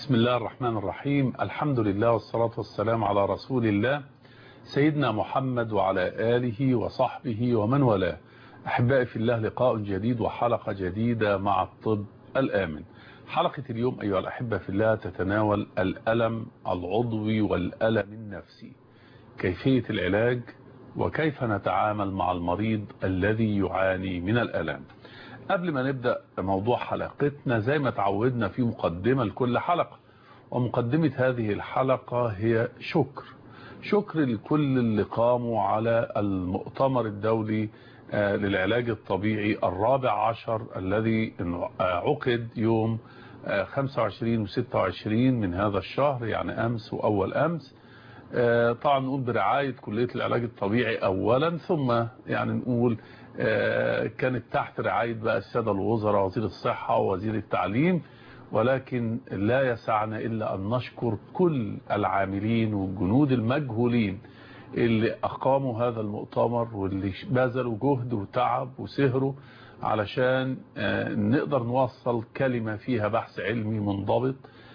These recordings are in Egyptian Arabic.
بسم الله الرحمن الرحيم الحمد لله والصلاة والسلام على رسول الله سيدنا محمد وعلى آله وصحبه ومن والاه أحبائي في الله لقاء جديد وحلقة جديدة مع الطب الآمن حلقة اليوم أيها الأحبة في الله تتناول الألم العضوي والألم النفسي كيفية العلاج وكيف نتعامل مع المريض الذي يعاني من الألم قبل ما نبدأ موضوع حلقتنا زي ما تعودنا في مقدمة لكل حلقة ومقدمة هذه الحلقة هي شكر شكر لكل اللي قاموا على المؤتمر الدولي للعلاج الطبيعي الرابع عشر الذي عقد يوم 25 و 26 من هذا الشهر يعني أمس وأول أمس طبعا نقول برعاية كلية العلاج الطبيعي أولا ثم يعني نقول كانت تحت رعاية بقى السادة الوزراء وزير الصحة ووزير التعليم ولكن لا يسعنا إلا أن نشكر كل العاملين والجنود المجهولين اللي أقاموا هذا المؤتمر واللي بذلوا جهد وتعب وسهروا علشان نقدر نوصل كلمة فيها بحث علمي منضبط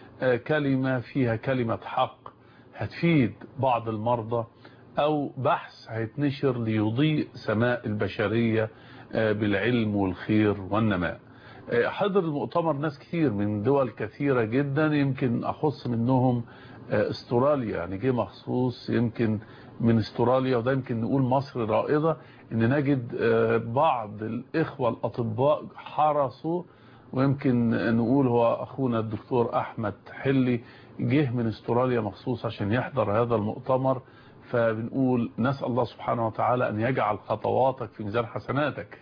كلمة فيها كلمة حق هتفيد بعض المرضى أو بحث هيتنشر ليضيء سماء البشرية بالعلم والخير والنماء حضر المؤتمر ناس كتير من دول كثيرة جدا يمكن أخص منهم استراليا يعني جه مخصوص يمكن من استراليا وده يمكن نقول مصر رائدة ان نجد بعض الإخوة الأطباء حرصوا ويمكن نقول هو أخونا الدكتور أحمد حلي جه من استراليا مخصوص عشان يحضر هذا المؤتمر فبنقول نسأل الله سبحانه وتعالى أن يجعل خطواتك في ميزان حسناتك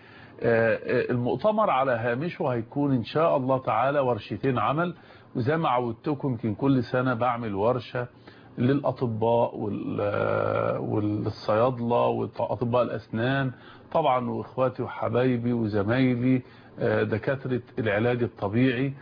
المؤتمر على هامشه هيكون إن شاء الله تعالى ورشتين عمل وزي ما عودتكم يمكن كل سنة بعمل ورشة للأطباء والصيادلة وأطباء الأسنان طبعا وإخواتي وحبايبي وزمايلي دكاترة العلاج الطبيعي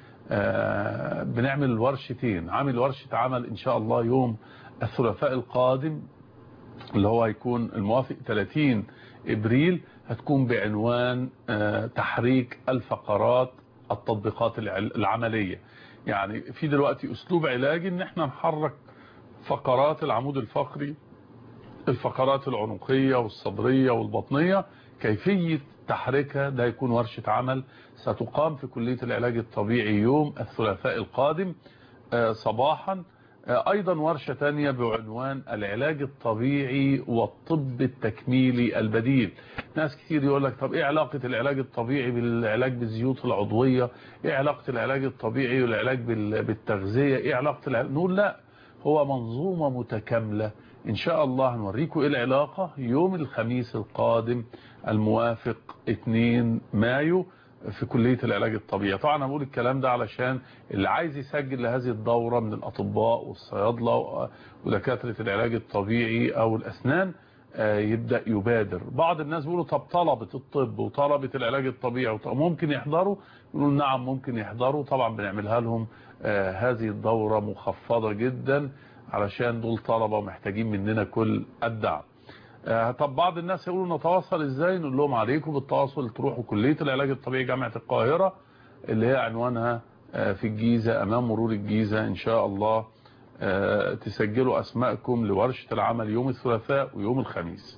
بنعمل ورشتين عامل ورشة عمل إن شاء الله يوم الثلاثاء القادم اللي هو هيكون الموافق 30 إبريل هتكون بعنوان تحريك الفقرات التطبيقات العملية يعني في دلوقتي أسلوب علاجي ان احنا نحرك فقرات العمود الفقري الفقرات العنقية والصدرية والبطنية كيفية تحريكها ده يكون ورشة عمل ستقام في كلية العلاج الطبيعي يوم الثلاثاء القادم صباحا ايضا ورشة تانية بعنوان العلاج الطبيعي والطب التكميلي البديل ناس كتير يقول لك طب ايه علاقة العلاج الطبيعي بالعلاج بالزيوت العضوية ايه علاقة العلاج الطبيعي والعلاج بالتغذية ايه علاقة العلاج نقول لا هو منظومة متكاملة ان شاء الله هنوريكم ايه العلاقة يوم الخميس القادم الموافق 2 مايو في كلية العلاج الطبيعي طبعا انا بقول الكلام ده علشان اللي عايز يسجل لهذه الدورة من الأطباء والصيادلة ودكاترة العلاج الطبيعي أو الأسنان يبدأ يبادر بعض الناس بيقولوا طب طلبة الطب وطلبة العلاج الطبيعي ممكن يحضروا يقولوا نعم ممكن يحضروا طبعا بنعملها لهم هذه الدورة مخفضة جدا علشان دول طلبة ومحتاجين مننا كل الدعم طب بعض الناس يقولوا نتواصل ازاي نقول لهم عليكم بالتواصل تروحوا كلية العلاج الطبيعي جامعة القاهرة اللي هي عنوانها في الجيزة امام مرور الجيزة ان شاء الله تسجلوا اسماءكم لورشة العمل يوم الثلاثاء ويوم الخميس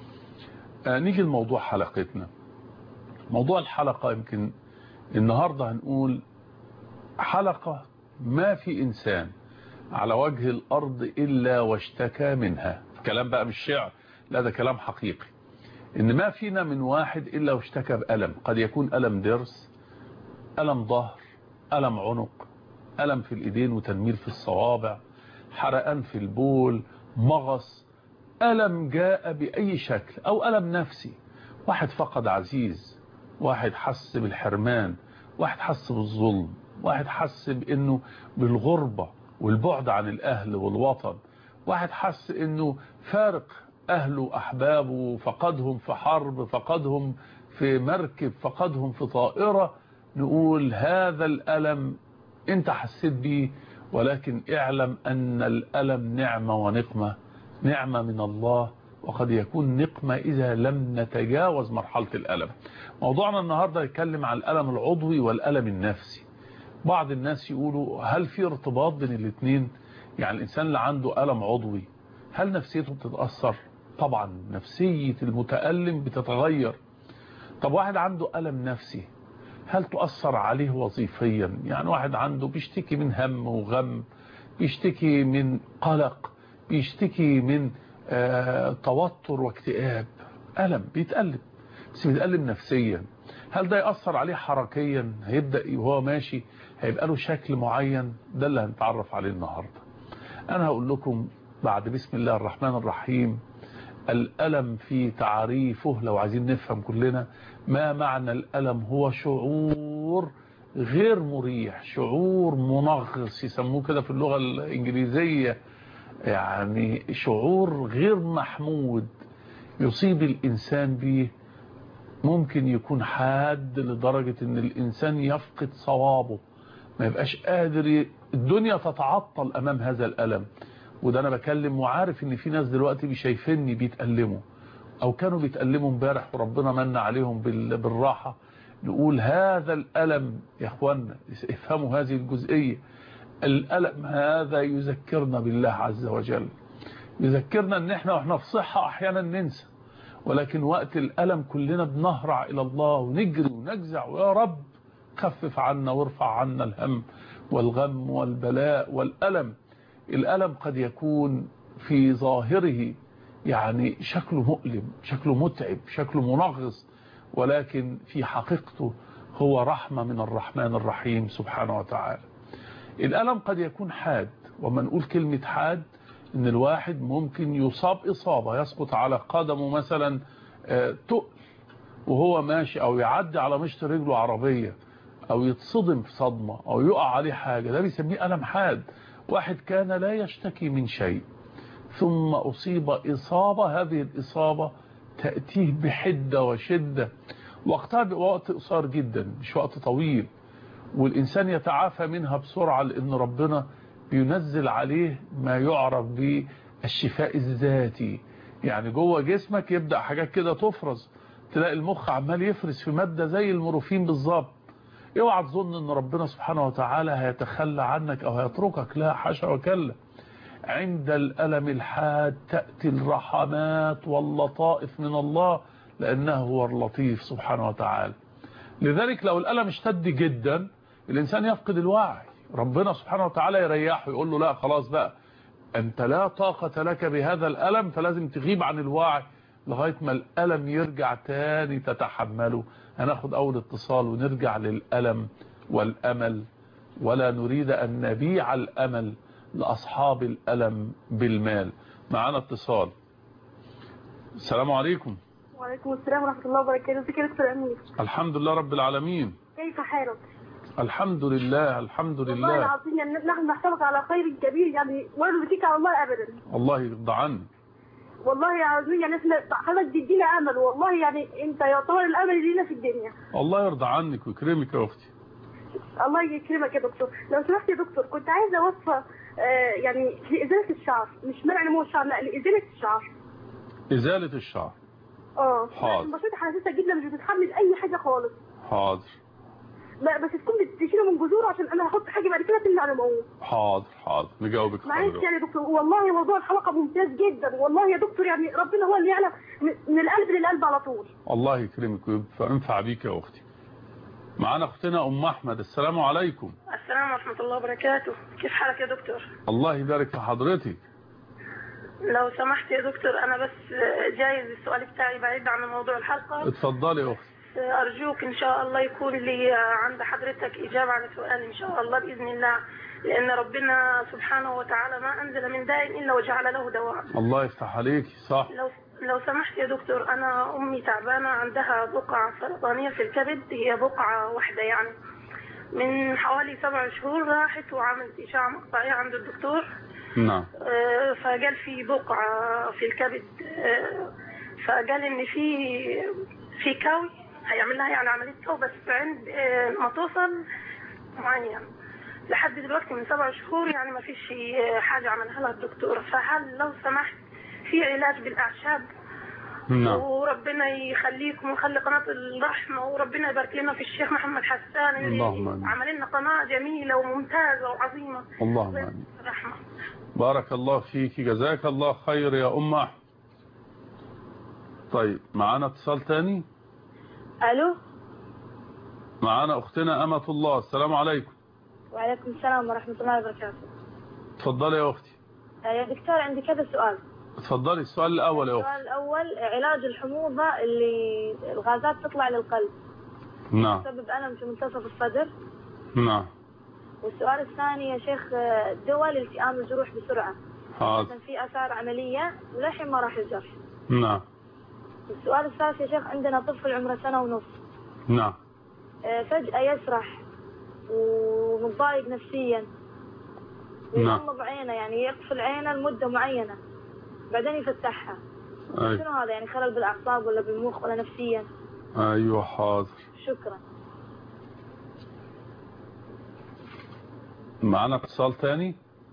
نيجي لموضوع حلقتنا موضوع الحلقة يمكن النهاردة هنقول حلقة ما في انسان على وجه الارض الا واشتكى منها كلام بقى مش شعر لا ده كلام حقيقي ان ما فينا من واحد الا واشتكى بألم قد يكون ألم ضرس ألم ظهر ألم عنق ألم في الإيدين وتنميل في الصوابع حرقان في البول مغص ألم جاء بأي شكل أو ألم نفسي واحد فقد عزيز واحد حس بالحرمان واحد حس بالظلم واحد حس بأنه بالغربة والبعد عن الأهل والوطن واحد حس أنه فارق أهله أحبابه فقدهم في حرب فقدهم في مركب فقدهم في طائرة نقول هذا الألم انت حسيت بيه ولكن اعلم أن الألم نعمة ونقمة نعمة من الله وقد يكون نقمة إذا لم نتجاوز مرحلة الألم موضوعنا النهاردة يتكلم عن الألم العضوي والألم النفسي بعض الناس يقولوا هل في ارتباط بين الاثنين يعني الإنسان اللي عنده ألم عضوي هل نفسيته بتتأثر طبعا نفسية المتألم بتتغير طب واحد عنده ألم نفسي هل تؤثر عليه وظيفيا يعني واحد عنده بيشتكي من هم وغم بيشتكي من قلق بيشتكي من آه توتر واكتئاب ألم بيتألم بس بيتألم نفسيا هل ده يأثر عليه حركيا هيبدأ وهو ماشي هيبقى له شكل معين ده اللي هنتعرف عليه النهاردة أنا هقول لكم بعد بسم الله الرحمن الرحيم الألم في تعريفه لو عايزين نفهم كلنا ما معنى الألم هو شعور غير مريح شعور منغص يسموه كده في اللغة الإنجليزية يعني شعور غير محمود يصيب الإنسان به ممكن يكون حاد لدرجة ان الإنسان يفقد صوابه ما يبقاش قادر ي... الدنيا تتعطل أمام هذا الألم وده أنا بكلم وعارف ان في ناس دلوقتي بيشايفيني بيتألموا أو كانوا بيتألموا امبارح وربنا من عليهم بال... بالراحة نقول هذا الألم يا اخوانا افهموا هذه الجزئية الألم هذا يذكرنا بالله عز وجل يذكرنا ان احنا واحنا في صحة احيانا ننسى ولكن وقت الألم كلنا بنهرع إلى الله ونجري ونجزع ويا رب خفف عنا وارفع عنا الهم والغم والبلاء والألم الألم قد يكون في ظاهره يعني شكله مؤلم شكله متعب شكله منغص ولكن في حقيقته هو رحمة من الرحمن الرحيم سبحانه وتعالى الألم قد يكون حاد وما نقول كلمة حاد ان الواحد ممكن يصاب إصابة يسقط على قدمه مثلا تقل وهو ماشي او يعدي على مشط رجله عربية او يتصدم في صدمة او يقع عليه حاجة ده بيسميه ألم حاد واحد كان لا يشتكي من شيء ثم أصيب إصابة هذه الإصابة تأتيه بحدة وشدة وقتها بوقت قصير جدا مش وقت طويل والإنسان يتعافى منها بسرعة لأن ربنا بينزل عليه ما يعرف بالشفاء الذاتي يعني جوه جسمك يبدأ حاجات كده تفرز تلاقي المخ عمال يفرز في مادة زي المورفين بالظبط اوعى تظن ان ربنا سبحانه وتعالى هيتخلى عنك او هيتركك لا حاشا وكلا عند الألم الحاد تأتي الرحمات واللطائف من الله لأنه هو اللطيف سبحانه وتعالى لذلك لو الألم اشتد جدا الإنسان يفقد الوعي ربنا سبحانه وتعالى يريحه يقول له لا خلاص بقى أنت لا طاقة لك بهذا الألم فلازم تغيب عن الوعي لغاية ما الألم يرجع تاني تتحمله هناخد أول اتصال ونرجع للألم والأمل ولا نريد أن نبيع الأمل لأصحاب الألم بالمال معنا اتصال السلام عليكم وعليكم السلام ورحمة الله وبركاته ازيك يا دكتور أمير الحمد لله رب العالمين كيف حالك الحمد لله الحمد والله لله العظيم يعني نحن نحسبك على خير كبير يعني ولا نبكيك على الله أبدا الله يرضى عني والله العظيم يعني احنا حضرتك تدينا أمل والله يعني أنت يعتبر الأمل لينا في الدنيا الله يرضى عنك ويكرمك يا أختي الله يكرمك يا دكتور لو سمحت يا دكتور كنت عايزة وصفة آه يعني لإزالة الشعر مش منع نمو الشعر لا لإزالة الشعر إزالة الشعر اه حاضر. البشرة حساسة جدا مش بتتحمل أي حاجة خالص حاضر لا بس تكون بتشيله من جذوره عشان انا هحط حاجه بعد كده تمنع نموه حاضر حاضر نجاوبك معلش حاضر يعني يا دكتور والله موضوع الحلقه ممتاز جدا والله يا دكتور يعني ربنا هو اللي يعلم من من القلب للقلب على طول الله يكرمك وينفع بيك يا أختي معانا أختنا أم أحمد السلام عليكم السلام ورحمه الله وبركاته كيف حالك يا دكتور الله يبارك في حضرتك لو سمحت يا دكتور انا بس جايز السؤال بتاعي بعيد عن موضوع الحلقه اتفضلي يا أختي ارجوك ان شاء الله يكون لي عند حضرتك اجابه على سؤال ان شاء الله باذن الله لان ربنا سبحانه وتعالى ما انزل من داء الا وجعل له دواء الله يفتح عليكي صح لو لو سمحت يا دكتور انا امي تعبانه عندها بقعه سرطانيه في الكبد هي بقعه واحده يعني من حوالي سبع شهور راحت وعملت اشعه مقطعيه عند الدكتور نعم آه، فقال في بقعه في الكبد آه، فقال ان في في كوي هيعمل لها يعني عمليه كوي بس عند آه، ما توصل معين لحد دلوقتي من سبع شهور يعني ما فيش حاجه عملها لها الدكتور فهل لو سمحت في علاج بالاعشاب نعم وربنا يخليكم ويخلي قناة الرحمة وربنا يبارك لنا في الشيخ محمد حسان اللي اللهم آمين. عمل لنا قناة جميلة وممتازة وعظيمة اللهم آمين الرحمة بارك الله فيك جزاك الله خير يا أم أحمد طيب معانا اتصال تاني الو معانا أختنا أمة الله السلام عليكم وعليكم السلام ورحمه الله وبركاته اتفضلي يا أختي آه، يا دكتور عندي كذا سؤال اتفضلي السؤال الأول يا أختي السؤال الاول علاج الحموضه اللي الغازات تطلع للقلب نعم تسبب الم في منتصف الصدر نعم والسؤال الثاني يا شيخ آه، دواء لالتئام الجروح بسرعه حاضر كان في اثار عمليه وللحين ما راح الجرح نعم السؤال الثالث يا شيخ عندنا طفل عمره سنه ونص نعم آه، فجاه يسرح ومتضايق نفسيا نعم. ويغمض عينه يعني يقفل عينه لمده معينه بعدين يفتحها أي. شنو هذا يعني خلل بالاعصاب ولا بالمخ ولا نفسيا أيوة حاضر شكرا معانا اتصال تاني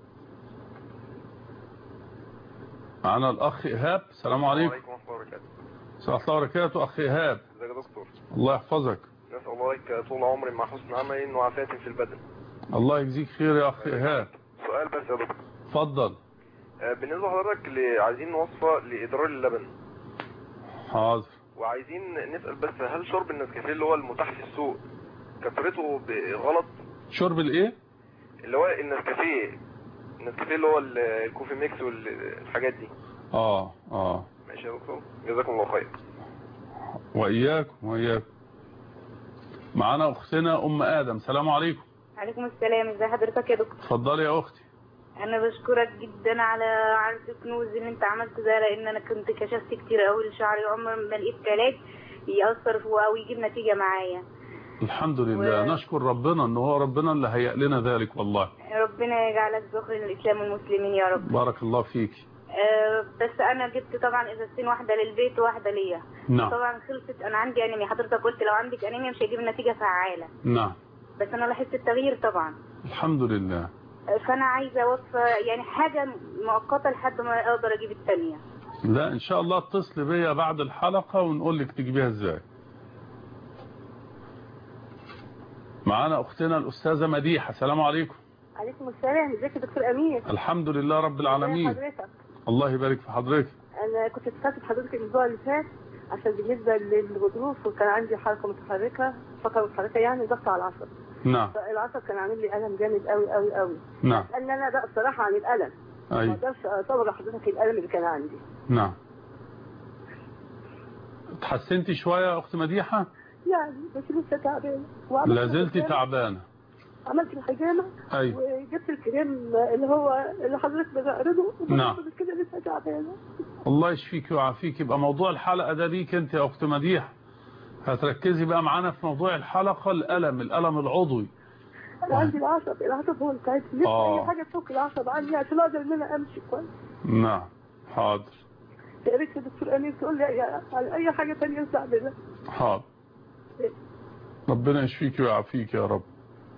معانا الأخ إيهاب السلام عليكم وعليكم ورحمة الله وبركاته ورحمة الله وبركاته أخ إيهاب ازيك يا دكتور الله يحفظك نسأل الله لك طول عمري مع حسن عمل وعافية في البدن الله يجزيك خير يا أخ إيهاب سؤال بس يا دكتور اتفضل آه، بالنسبة لحضرتك اللي عايزين وصفة لإدرار اللبن حاضر وعايزين نسأل بس هل شرب النسكافيه اللي هو المتاح في السوق كثرته ب- غلط شرب الإيه اللي هو النسكافيه النسكافيه اللي هو ال- الكوفي ميكس والحاجات دي آه آه ماشي يا دكتور جزاكم الله خير وإياكم وإياكم معانا أختنا أم آدم سلام عليكم عليكم السلام ازي حضرتك يا دكتور اتفضلي يا أختي انا بشكرك جدا على عرض كنوز اللي انت عملته ده لان انا كنت كشفت كتير قوي لشعري عمر ما لقيت علاج يأثر فيه او يجيب نتيجة معايا الحمد لله و- نشكر ربنا ان هو ربنا اللي هيأ لنا ذلك والله ربنا يجعلك ذخر للاسلام والمسلمين يا رب بارك الله فيك أه بس انا جبت طبعا ازازتين واحدة للبيت وواحدة ليا نعم طبعا خلصت انا عندي انيميا حضرتك قلت لو عندك انيميا مش هيجيب نتيجة فعالة نعم بس انا لاحظت التغيير طبعا الحمد لله فانا عايزه وصفه يعني حاجه مؤقته لحد ما اقدر اجيب الثانيه لا ان شاء الله اتصل بيا بعد الحلقة ونقول لك تجيبيها ازاي معانا اختنا الاستاذة مديحة السلام عليكم عليكم السلام ازيك يا دكتور امير الحمد لله رب العالمين حضرتك الله يبارك في حضرتك انا كنت اتصلت بحضرتك الاسبوع اللي فات عشان بالنسبه للغضروف وكان عندي حركه متحركه فقره متحركه يعني ضغط على العصب نعم فالعصب كان عامل لي الم جامد قوي قوي قوي نعم قال لي انا بقى بصراحه عن الالم ما اي اقدرش اصور لحضرتك الالم اللي كان عندي نعم اتحسنتي شوية يا اخت مديحة يعني بس لسه تعبانه وعملت لا زلتي الحجامة- تعبانة عملت الحجامه اي وجبت الكريم اللي هو اللي حضرتك بتعرضه نعم. وبرضه كده لسه تعبانه الله يشفيك ويعافيك يبقى موضوع الحلقة ده ليك انت يا اخت مديحة هتركزي بقى معانا في موضوع الحلقة الألم الألم العضوي انا عندي العصب العصب هو اللي تعبني لسه آه. اي حاجه تفك العصب عني عشان اقدر ان انا امشي كويس نعم حاضر يا ريت يا دكتور امير تقول لي أي- على اي حاجه ثانيه استعملها حاضر ربنا يشفيك ويعافيك يا رب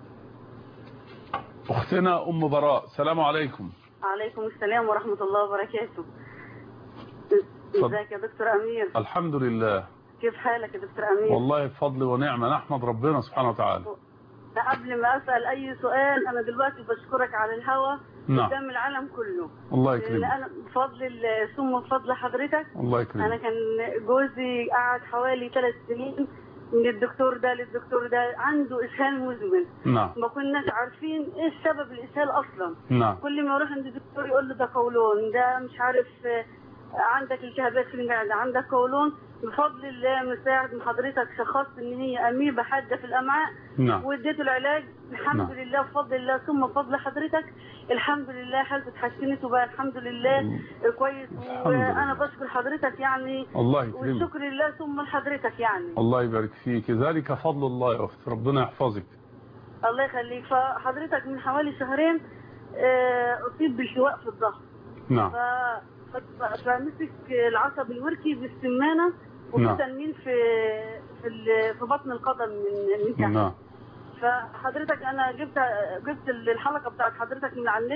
اختنا ام براء السلام عليكم عليكم السلام ورحمه الله وبركاته اتفضل. ازيك يا دكتور امير الحمد لله كيف حالك يا دكتور امير والله بفضل ونعمة نحمد ربنا سبحانه وتعالى قبل ما اسال اي سؤال انا دلوقتي بشكرك على الهوا نعم قدام العالم كله الله لان يكرمك انا بفضل ال- ثم بفضل حضرتك الله انا يكرمك كان جوزي قعد حوالي ثلاث سنين من الدكتور ده للدكتور ده عنده اسهال مزمن نعم ما كناش عارفين ايه السبب الاسهال اصلا نعم كل ما يروح عند الدكتور يقول له ده قولون ده مش عارف آه، عندك التهابات في المعده عندك قولون بفضل الله مساعد من حضرتك شخصت ان هي اميبا حاده في الامعاء نعم واديته العلاج الحمد نعم. لله بفضل الله ثم بفضل حضرتك الحمد لله حالته اتحسنت وبقى الحمد لله كويس الحمد وانا لله. بشكر حضرتك يعني الله يكرمك والشكر لله ثم لحضرتك يعني الله يبارك فيك ذلك فضل الله يا اخت ربنا يحفظك الله يخليك فحضرتك من حوالي شهرين آه، اصيب بالتواء في الظهر نعم ف... ف- فمسك العصب الوركي بالسمانه وفي نعم. تنميل في في ال- في بطن القدم من من تحت نعم فحضرتك انا جبت جبت الحلقه بتاعت حضرتك من على النت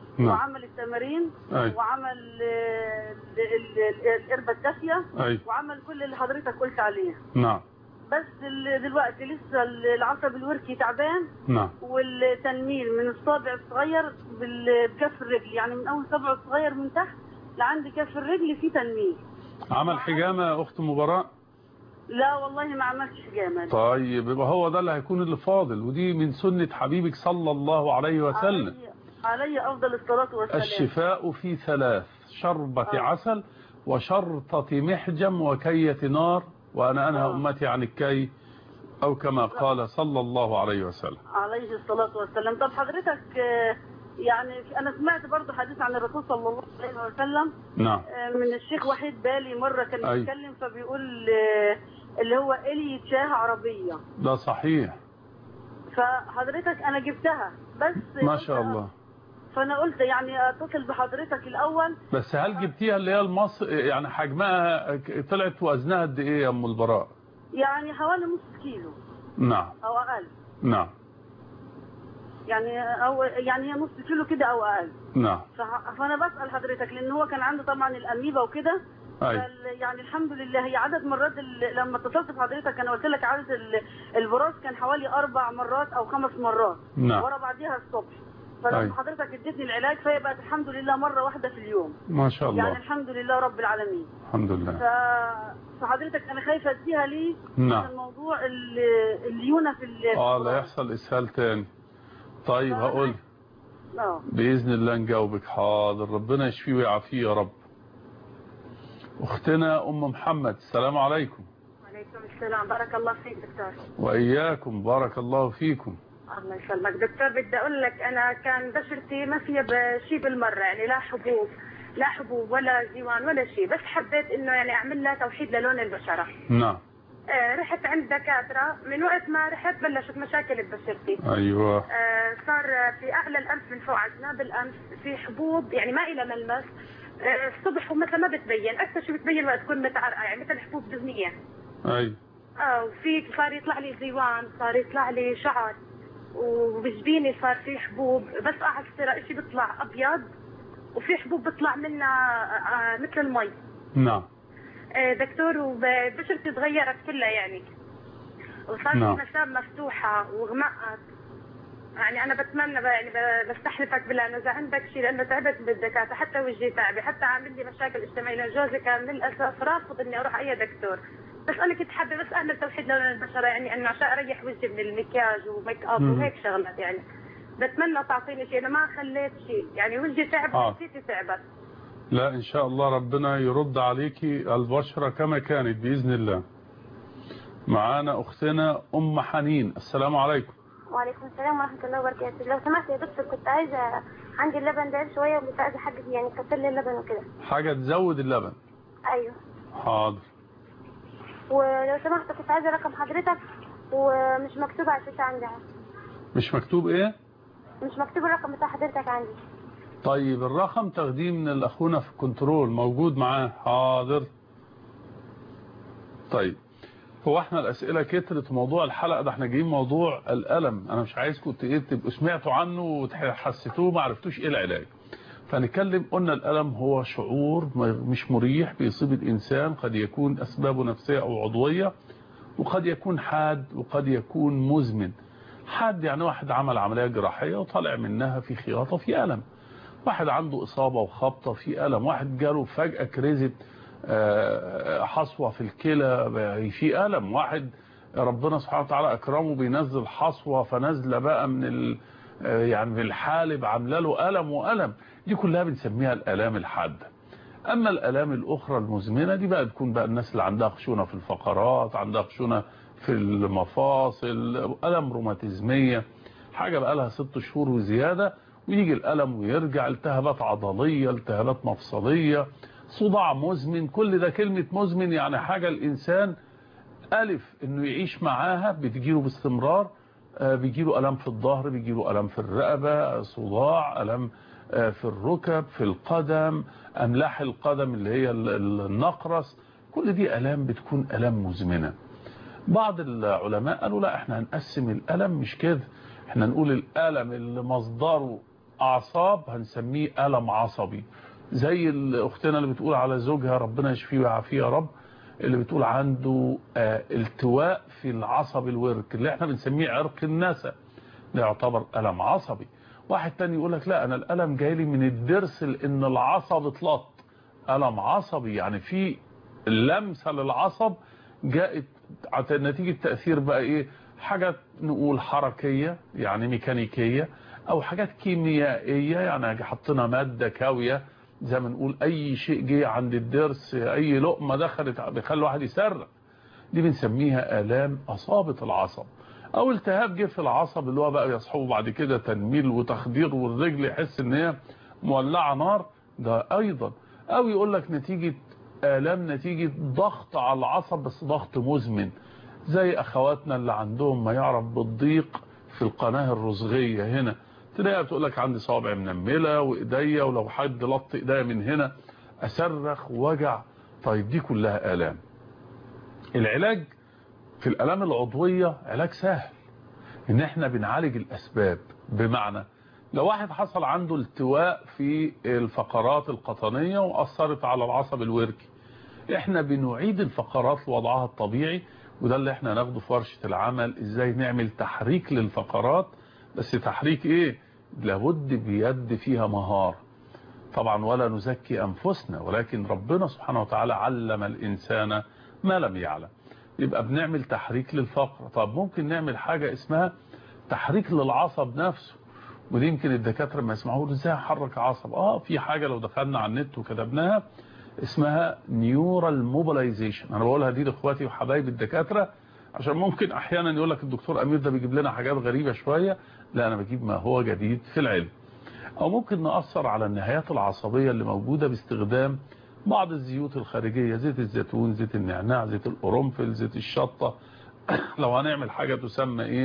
نعم. وعمل التمارين أي. وعمل آه، ال- ال- القربة الدافية أي وعمل كل اللي حضرتك قلت عليه نعم بس ال- دلوقتي لسه ال- العصب الوركي تعبان نعم والتنميل من الصابع الصغير بال- بكف الرجل يعني من اول صبع الصغير من تحت لعند كف الرجل في تنميل عمل حجامة يا أخت مباراة لا والله ما عملتش حجامه طيب يبقى هو ده اللي هيكون اللي فاضل ودي من سنة حبيبك صلى الله عليه وسلم علي, علي افضل الصلاه والسلام الشفاء في ثلاث شربة آه. عسل وشرطة محجم وكية نار وأنا أنهى آه. أمتي عن الكي أو كما قال صلى الله عليه وسلم عليه الصلاه والسلام طب حضرتك آه، يعني انا سمعت برضه حديث عن الرسول صلى الله عليه وسلم نعم آه، من الشيخ وحيد بالي مره كان أي. بيتكلم فبيقول آه، اللي هو الي شاه عربيه ده صحيح فحضرتك انا جبتها بس ما شاء الله فانا قلت يعني اتصل بحضرتك الاول بس هل جبتيها اللي هي المص يعني حجمها ك- طلعت وزنها قد ايه يا ام البراء يعني حوالي نص كيلو نعم او اقل نعم يعني او يعني هي نص كيلو كده او اقل نعم فح- فانا بسال حضرتك لان هو كان عنده طبعا الاميبا وكده اي فال- يعني الحمد لله هي عدد مرات ال- لما اتصلت بحضرتك انا قلت لك عدد ال- البراز كان حوالي اربع مرات او خمس مرات نعم ورا بعضيها الصبح أي. فلما حضرتك اديتني العلاج فهي بقت الحمد لله مره واحده في اليوم ما شاء يعني الله الحمد لله رب العالمين الحمد ف... لله فحضرتك انا خايفه اديها ليه نعم عشان موضوع ال- الليونه في ال- اه لا يحصل اسهال تاني طيب هقول اه باذن الله نجاوبك حاضر ربنا يشفيه ويعافيه يا رب اختنا ام محمد السلام عليكم وعليكم السلام بارك الله فيك دكتور واياكم بارك الله فيكم الله يسلمك دكتور بدي اقول لك انا كان بشرتي ما فيها بشيء بالمره يعني لا حبوب لا حبوب ولا زيوان ولا شيء بس حبيت انه يعني اعمل لها توحيد للون البشره نعم آه رحت عند دكاتره من وقت ما رحت بلشت مشاكل ببشرتي ايوه آه صار في اعلى الانف من فوق على جناب الانف في حبوب يعني ما إلى ملمس آه الصبح مثلا ما بتبين اكثر شيء بتبين وقت تكون متعرقه يعني مثل حبوب دهنيه اي اه وفي صار يطلع لي زيوان صار يطلع لي شعر وبجبيني صار في حبوب بس قاعد تصير شيء بيطلع ابيض وفي حبوب بيطلع منها آه مثل المي نعم آه دكتور وبشرتي تغيرت كلها يعني وصار نعم. في مسام مفتوحه وغمقت يعني انا بتمنى ب- يعني ب- بستحلفك بالله انه اذا عندك شيء لانه تعبت بالدكاتره حتى وجهي تعبي حتى عامل لي مشاكل اجتماعيه لأن جوزي كان للاسف رافض اني اروح اي دكتور بس انا كنت حابه بس اعمل توحيد لون البشره يعني انه عشان اريح وجهي من المكياج وميك اب مم. وهيك شغلات يعني بتمنى تعطيني شيء انا ما خليت شيء يعني وجهي تعب آه. ونفسيتي تعبت لا ان شاء الله ربنا يرد عليكي البشرة كما كانت باذن الله معانا اختنا ام حنين السلام عليكم وعليكم السلام ورحمة الله وبركاته لو سمحت يا دكتور كنت عايزة عندي اللبن ده شوية وكنت عايزة حاجة يعني كتر لي اللبن وكده حاجة تزود اللبن أيوه حاضر ولو سمحت كنت عايزة رقم حضرتك ومش مكتوب على الشاشة عندي مش مكتوب ايه مش مكتوب الرقم بتاع حضرتك عندي طيب الرقم تاخديه من الاخونا في الكنترول موجود معاه حاضر طيب هو احنا الاسئله كترت موضوع الحلقه ده احنا جايين موضوع الالم انا مش عايزكم ت- ايه تبقوا سمعتوا عنه وحسيتوه ما عرفتوش ايه العلاج فنتكلم قلنا الالم هو شعور م- مش مريح بيصيب الانسان قد يكون اسبابه نفسيه او عضويه وقد يكون حاد وقد يكون مزمن حاد يعني واحد عمل عمليه جراحيه وطلع منها في خياطه في الم واحد عنده إصابة وخبطة في ألم واحد جاله فجأة كريزة آه، حصوة في الكلى في ألم واحد ربنا سبحانه وتعالى أكرمه بينزل حصوة فنزل بقى من ال آه، يعني من الحالب عامله له ألم وألم دي كلها بنسميها الآلام الحادة أما الآلام الأخرى المزمنة دي بقى تكون بقى الناس اللي عندها خشونة في الفقرات عندها خشونة في المفاصل ألم روماتيزمية حاجة بقى لها ست شهور وزيادة ويجي الألم ويرجع التهابات عضلية التهابات مفصلية صداع مزمن كل ده كلمة مزمن يعني حاجة الإنسان ألف إنه يعيش معاها بتجيله باستمرار آه، بيجيله ألم في الظهر بيجيله ألم في الرقبة صداع ألم آه، في الركب في القدم أملاح القدم اللي هي ال- ال- النقرس كل دي ألام بتكون ألام مزمنة بعض العلماء قالوا لا احنا هنقسم الألم مش كده احنا نقول الألم اللي مصدره اعصاب هنسميه الم عصبي زي اختنا اللي بتقول على زوجها ربنا يشفيه ويعافيه يا رب اللي بتقول عنده آه التواء في العصب الورك اللي احنا بنسميه عرق النسا ده يعتبر الم عصبي واحد تاني يقول لك لا انا الالم جاي لي من الضرس لان العصب اتلط الم عصبي يعني في لمسه للعصب جاءت نتيجه تاثير بقى ايه حاجات نقول حركيه يعني ميكانيكيه او حاجات كيميائيه يعني حطينا ماده كاويه زي ما نقول اي شيء جه عند الضرس اي لقمه دخلت بيخلي الواحد يصرخ دي بنسميها الام اصابه العصب او التهاب جه في العصب اللي هو بقى يصحبه بعد كده تنميل وتخدير والرجل يحس ان هي مولعه نار ده ايضا او يقول لك نتيجه الام نتيجه ضغط على العصب بس ضغط مزمن زي اخواتنا اللي عندهم ما يعرف بالضيق في القناه الرزغيه هنا تلاقيها بتقول لك عندي صوابع منمله وايديا ولو حد لط ايديا من هنا اصرخ وجع طيب دي كلها الام العلاج في الالام العضويه علاج سهل ان احنا بنعالج الاسباب بمعنى لو واحد حصل عنده التواء في الفقرات القطنيه واثرت على العصب الوركي احنا بنعيد الفقرات لوضعها الطبيعي وده اللي احنا ناخده في ورشه العمل ازاي نعمل تحريك للفقرات بس تحريك ايه لابد بيد فيها مهارة طبعا ولا نزكي انفسنا ولكن ربنا سبحانه وتعالى علم الانسان ما لم يعلم يبقى بنعمل تحريك للفقرة طب ممكن نعمل حاجة اسمها تحريك للعصب نفسه ودي يمكن الدكاترة ما يسمعوا ازاي احرك عصب اه في حاجة لو دخلنا على النت وكتبناها اسمها نيورال موبيلايزيشن انا بقولها دي لاخواتي وحبايبي الدكاتره عشان ممكن احيانا يقول لك الدكتور امير ده بيجيب لنا حاجات غريبة شوية لا انا بجيب ما هو جديد في العلم او ممكن نأثر على النهايات العصبية اللي موجودة باستخدام بعض الزيوت الخارجية زيت الزيتون زيت النعناع زيت القرنفل زيت الشطة لو هنعمل حاجة تسمى ايه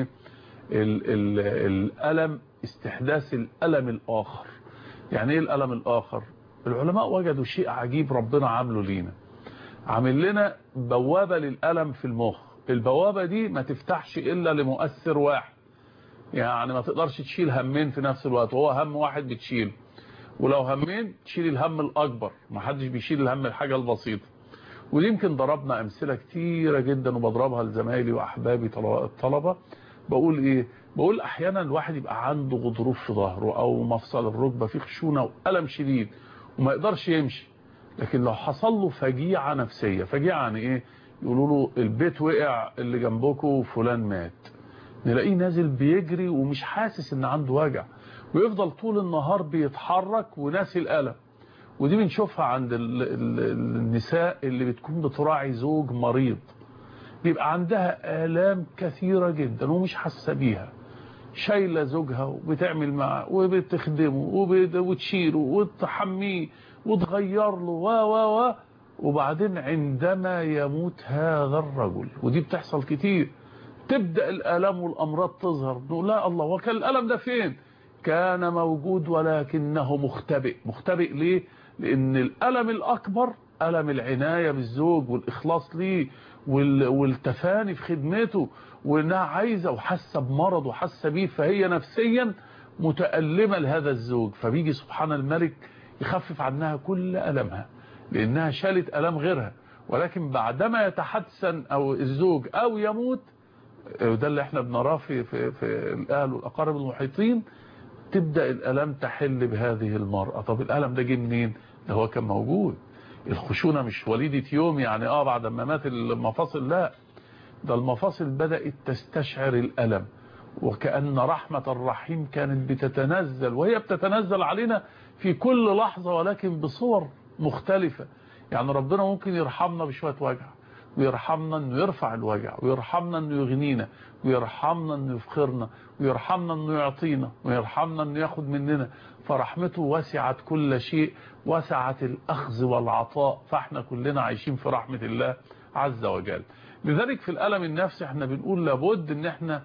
ال ال الألم استحداث الألم الآخر يعني ايه الألم الآخر العلماء وجدوا شيء عجيب ربنا عامله لينا عامل لنا بوابة للألم في المخ البوابة دي ما تفتحش إلا لمؤثر واحد يعني ما تقدرش تشيل همين في نفس الوقت وهو هم واحد بتشيل ولو همين تشيل الهم الأكبر ما حدش بيشيل الهم الحاجة البسيطة ودي يمكن ضربنا أمثلة كتيرة جدا وبضربها لزمايلي وأحبابي الطلبة بقول إيه بقول أحيانا الواحد يبقى عنده غضروف في ظهره أو مفصل الركبة فيه خشونة وألم شديد وما يقدرش يمشي لكن لو حصل له فجيعة نفسية فجيعة يعني إيه يقولوا له البيت وقع اللي جنبكم فلان مات نلاقيه نازل بيجري ومش حاسس ان عنده وجع ويفضل طول النهار بيتحرك وناسي الألم ودي بنشوفها عند ال ال النساء اللي بتكون بتراعي زوج مريض بيبقى عندها آلام كثيرة جدا ومش حاسه بيها شايله زوجها وبتعمل معاه وبتخدمه وتشيله وتحميه وتغير له و و و وبعدين عندما يموت هذا الرجل ودي بتحصل كتير تبدأ الآلام والأمراض تظهر نقول لا الله وكان الألم ده فين كان موجود ولكنه مختبئ مختبئ ليه لأن الألم الأكبر ألم العناية بالزوج والإخلاص ليه والتفاني في خدمته وانها عايزة وحاسة بمرض وحاسة بيه فهي نفسيا متألمة لهذا الزوج فبيجي سبحان الملك يخفف عنها كل ألمها لأنها شالت ألم غيرها ولكن بعدما يتحسن أو الزوج أو يموت وده اللي احنا بنراه في, في, في الأهل والأقارب المحيطين تبدأ الألم تحل بهذه المرأة طب الألم ده جه منين ده هو كان موجود الخشونة مش وليدة يوم يعني اه بعد ما مات المفاصل لا ده المفاصل بدأت تستشعر الألم وكأن رحمة الرحيم كانت بتتنزل وهي بتتنزل علينا في كل لحظة ولكن بصور مختلفة يعني ربنا ممكن يرحمنا بشوية وجع ويرحمنا انه يرفع الوجع ويرحمنا انه يغنينا ويرحمنا انه يفخرنا ويرحمنا انه يعطينا ويرحمنا انه ياخد مننا فرحمته وسعت كل شيء وسعت الاخذ والعطاء فاحنا كلنا عايشين في رحمة الله عز وجل لذلك في الألم النفسي احنا بنقول لابد ان احنا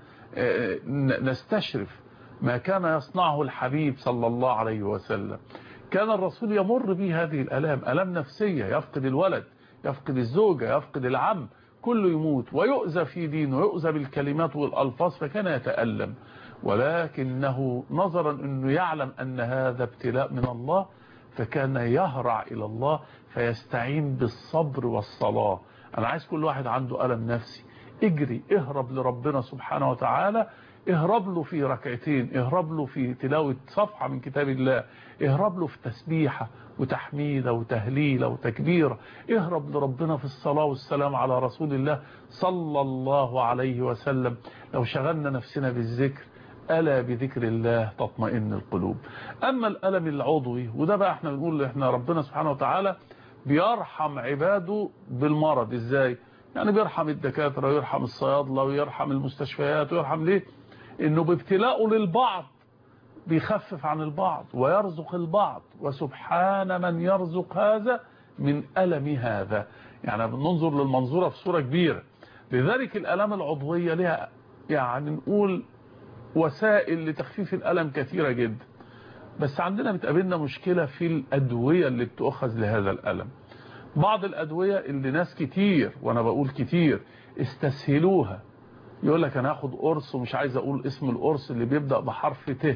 نستشرف ما كان يصنعه الحبيب صلى الله عليه وسلم كان الرسول يمر به هذه الألام ألم نفسية يفقد الولد يفقد الزوجة يفقد العم كله يموت ويؤذى في دينه ويؤذى بالكلمات والألفاظ فكان يتألم ولكنه نظرا أنه يعلم أن هذا ابتلاء من الله فكان يهرع إلى الله فيستعين بالصبر والصلاة أنا عايز كل واحد عنده ألم نفسي اجري اهرب لربنا سبحانه وتعالى اهرب له في ركعتين اهرب له في تلاوة صفحة من كتاب الله اهرب له في تسبيحة وتحميدة وتهليلة وتكبيرة اهرب لربنا في الصلاة والسلام على رسول الله صلى الله عليه وسلم لو شغلنا نفسنا بالذكر ألا بذكر الله تطمئن القلوب أما الألم العضوي وده بقى احنا بنقول احنا ربنا سبحانه وتعالى بيرحم عباده بالمرض ازاي يعني بيرحم الدكاترة ويرحم الصيادلة ويرحم المستشفيات ويرحم ليه انه بابتلاءه للبعض بيخفف عن البعض ويرزق البعض وسبحان من يرزق هذا من ألم هذا يعني بننظر للمنظورة في صورة كبيرة لذلك الألم العضوية لها يعني نقول وسائل لتخفيف الألم كثيرة جدا بس عندنا بتقابلنا مشكلة في الأدوية اللي بتؤخذ لهذا الألم بعض الأدوية اللي ناس كتير وأنا بقول كتير استسهلوها يقول لك أنا هاخد قرص ومش عايز أقول اسم القرص اللي بيبدأ بحرف ت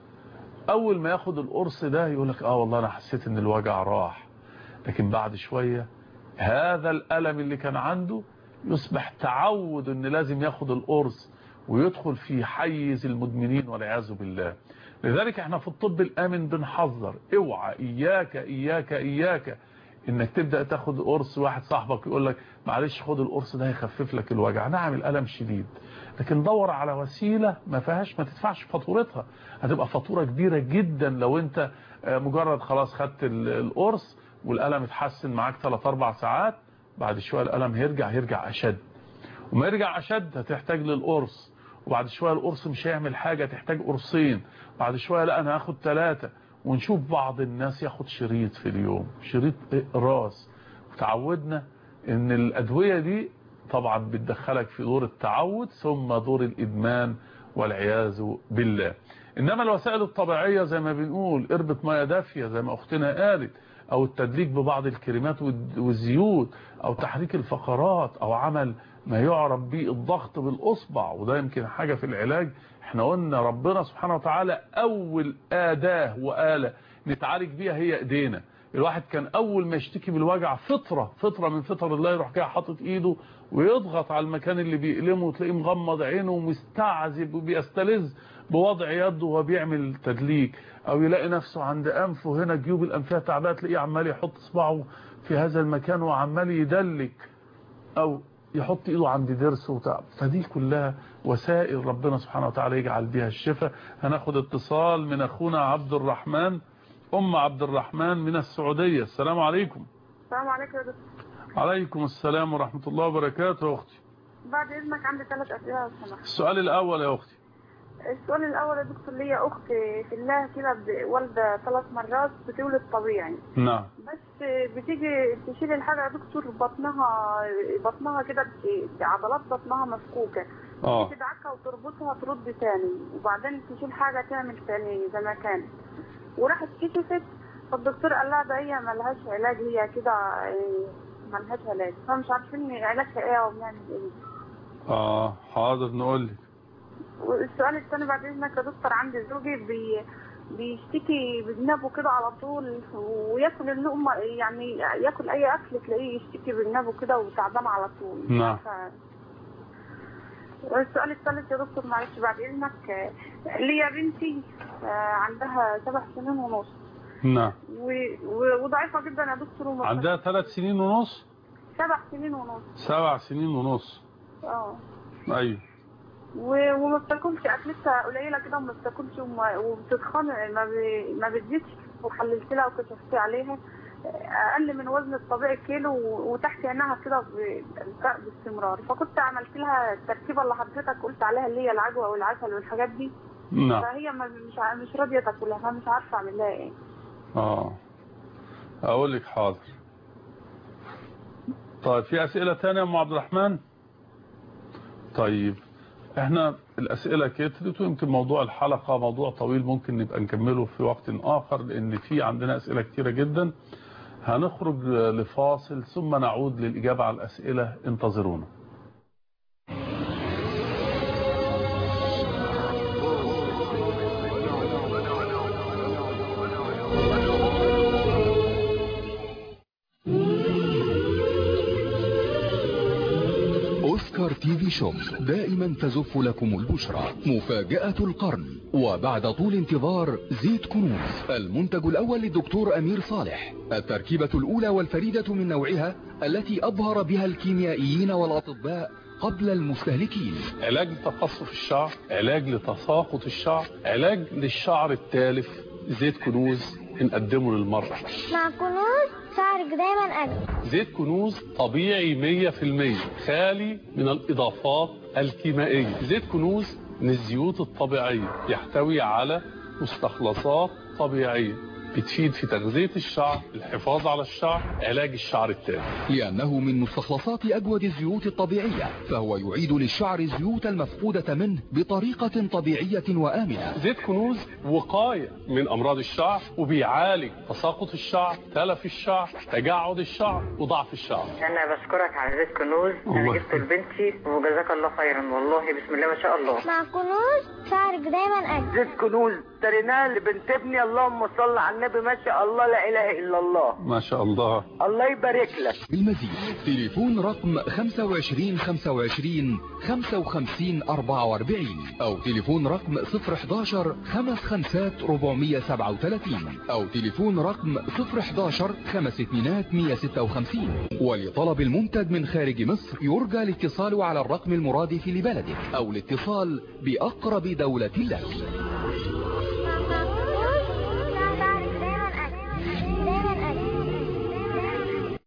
أول ما ياخد القرص ده يقول لك آه والله أنا حسيت إن الوجع راح لكن بعد شوية هذا الألم اللي كان عنده يصبح تعود إن لازم ياخد القرص ويدخل في حيز المدمنين والعياذ بالله لذلك احنا في الطب الآمن بنحذر اوعى إياك إياك إياك انك تبدأ تاخد قرص واحد صاحبك يقول لك معلش خد القرص ده هيخفف لك الوجع نعم الألم شديد لكن دور على وسيلة ما فيهاش ما تدفعش فاتورتها هتبقى فاتورة كبيرة جدا لو انت مجرد خلاص خدت القرص والألم اتحسن معاك 3 4 ساعات بعد شوية الألم هيرجع هيرجع أشد وما يرجع أشد هتحتاج للقرص وبعد شوية القرص مش هيعمل حاجة تحتاج قرصين بعد شوية لا أنا هاخد ثلاثة ونشوف بعض الناس ياخد شريط في اليوم شريط راس وتعودنا ان الأدوية دي طبعا بتدخلك في دور التعود ثم دور الإدمان والعياذ بالله إنما الوسائل الطبيعية زي ما بنقول قربة مياه دافية زي ما أختنا قالت أو التدليك ببعض الكريمات والزيوت أو تحريك الفقرات أو عمل ما يعرف به الضغط بالأصبع وده يمكن حاجة في العلاج احنا قلنا ربنا سبحانه وتعالى أول آداة وآلة نتعالج بيها هي ايدينا الواحد كان أول ما يشتكي بالوجع فطرة فطرة من فطر الله يروح كده حاطط ايده ويضغط على المكان اللي بيألمه وتلاقيه مغمض عينه ومستعذب وبيستلذ بوضع يده وهو بيعمل تدليك او يلاقي نفسه عند انفه هنا جيوب الانفيه تعبانه تلاقيه عمال يحط صباعه في هذا المكان وعمال يدلك او يحط ايده عند ضرسه وتعب فدي كلها وسائل ربنا سبحانه وتعالى يجعل بها الشفاء هناخد اتصال من اخونا عبد الرحمن ام عبد الرحمن من السعودية السلام عليكم السلام عليكم يا دكتور عليكم السلام ورحمة الله وبركاته يا اختي بعد اذنك عندي ثلاث اسئله لو سمحت السؤال الاول يا اختي السؤال الاول يا دكتور ليا اخت في الله كده ب- والده ثلاث مرات بتولد طبيعي نعم بس بتيجي تشيل الحاجه يا دكتور بطنها بطنها كده بت- عضلات بطنها مفكوكه اه تدعكها وتربطها ترد تاني وبعدين تشيل حاجه تعمل تاني زي ما كانت وراحت كشفت فالدكتور قال لها ده هي ملهاش علاج هي كده إيه، ملهاش علاج فمش عارفين علاجها ايه وبنعمل ايه اه حاضر نقول لك والسؤال الثاني بعد اذنك يا دكتور عندي زوجي بي بيشتكي بجنابه كده على طول وياكل اللقمه يعني ياكل اي اكل تلاقيه يشتكي بجنابه كده وتعبان على طول نعم. ف- والسؤال الثالث يا دكتور معلش بعد اذنك آه، ليا بنتي آه، عندها سبع سنين ونص نعم و- و- وضعيفه جدا يا دكتور وما عندها ثلاث سنين ونص سبع سنين ونص سبع سنين ونص اه ايوه و- وما بتاكلش اكلتها قليله كده وما بتاكلش وما- وبتتخانق ما, ب- ما بتزيدش وحللت لها وكشفت عليها اقل من وزن الطبيعي كيلو و- وتحت عينها كده ب- باستمرار فكنت عملت لها التركيبه اللي حضرتك قلت عليها اللي هي العجوه والعسل والحاجات دي نعم فهي ما- مش ع- مش راضيه تاكلها فمش عارفه اعمل لها ايه اه اقول لك حاضر طيب في اسئله ثانيه يا ام عبد الرحمن طيب احنا الاسئله كترت ويمكن موضوع الحلقه موضوع طويل ممكن نبقى نكمله في وقت اخر لان في عندنا اسئله كتيره جدا هنخرج لفاصل ثم نعود للاجابه على الاسئله انتظرونا تي في شوب دائما تزف لكم البشرى مفاجأة القرن وبعد طول انتظار زيت كنوز المنتج الأول للدكتور أمير صالح التركيبة الأولى والفريدة من نوعها التي أبهر بها الكيميائيين والأطباء قبل المستهلكين علاج لتقصف الشعر علاج لتساقط الشعر علاج للشعر التالف زيت كنوز بنقدمه للمرأة مع كنوز شعرك دايما أجمل زيت كنوز طبيعي 100% خالي من الإضافات الكيميائية زيت كنوز من الزيوت الطبيعية يحتوي على مستخلصات طبيعية بتفيد في تغذية الشعر الحفاظ على الشعر علاج الشعر التالف لأنه من مستخلصات أجود الزيوت الطبيعية فهو يعيد للشعر الزيوت المفقودة منه بطريقة طبيعية وآمنة زيت كنوز وقاية من أمراض الشعر وبيعالج تساقط الشعر تلف الشعر تجعد الشعر وضعف الشعر انا بشكرك على زيت كنوز الله. انا جبته لبنتي وجزاك الله خيرا والله بسم الله ما شاء الله مع كنوز شعرك دايما أجمل زيت كنوز اشتريناه لبنت ابني اللهم صل على النبي ما شاء الله لا اله الا الله ما شاء الله الله يبارك لك بالمزيد تليفون رقم 25 25 55 44 أو تليفون رقم 011 خمس خمسات 437 أو تليفون رقم 011 خمس اتنينات 156 ولطلب المنتج من خارج مصر يرجى الاتصال على الرقم المرادف لبلدك أو الاتصال بأقرب دولة لك مع كنوز شعرك دايما أجمل دايما أجمل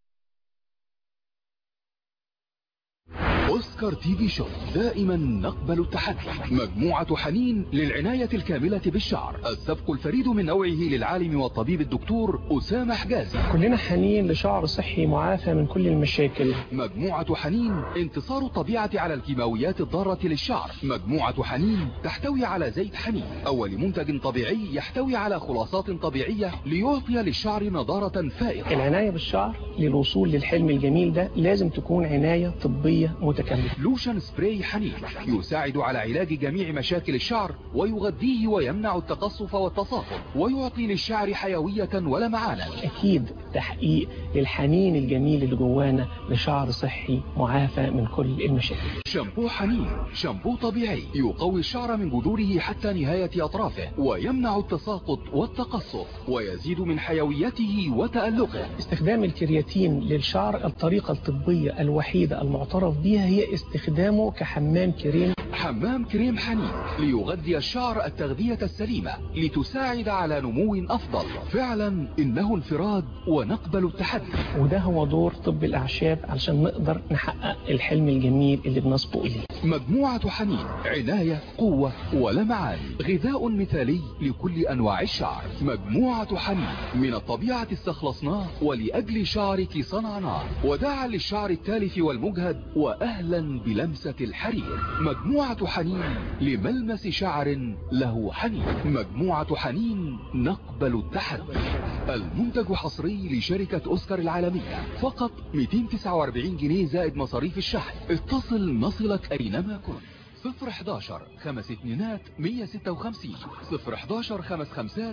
أوسكار تي في شو دائما نقبل التحدي مجموعة حنين للعناية الكاملة بالشعر السبق الفريد من نوعه للعالم والطبيب الدكتور أسامة حجازي كلنا حنين لشعر صحي معافى من كل المشاكل مجموعة حنين انتصار الطبيعة على الكيماويات الضارة للشعر مجموعة حنين تحتوي على زيت حنين أول منتج طبيعي يحتوي على خلاصات طبيعية ليعطي للشعر نضارة فائقة العناية بالشعر للوصول للحلم الجميل ده لازم تكون عناية طبية متكاملة لوشن سبراي حنين يساعد على علاج جميع مشاكل الشعر ويغذيه ويمنع التقصف والتصاقل ويعطي للشعر حيوية ولمعانا أكيد تحقيق للحنين الجميل اللي جوانا لشعر صحي معافى من كل المشاكل شامبو حنين شامبو طبيعي يقوي الشعر من جذوره حتى نهاية أطرافه ويمنع التساقط والتقصف ويزيد من حيويته وتألقه استخدام الكرياتين للشعر الطريقة الطبية الوحيدة المعترف بها هي استخدامه كحمام كريم حمام كريم حنين ليغذي الشعر التغذية السليمة لتساعد على نمو أفضل فعلا إنه انفراد ونقبل التحدي وده هو دور طب الأعشاب علشان نقدر نحقق الحلم الجميل اللي بنصبو إليه مجموعة حنين عناية قوة ولمعان غذاء مثالي لكل أنواع الشعر مجموعة حنين من الطبيعة استخلصناه ولأجل شعرك صنعناه وداعا للشعر التالف والمجهد وأهلا بلمسة الحرير مجموعة حنين لملمس شعر له حنين مجموعة حنين نقبل التحدي المنتج حصري لشركة أوسكار العالمية فقط 249 جنيه زائد مصاريف الشحن اتصل نصلك أينما كنت 011 خمس اتنينات 156 011 خمس خمسات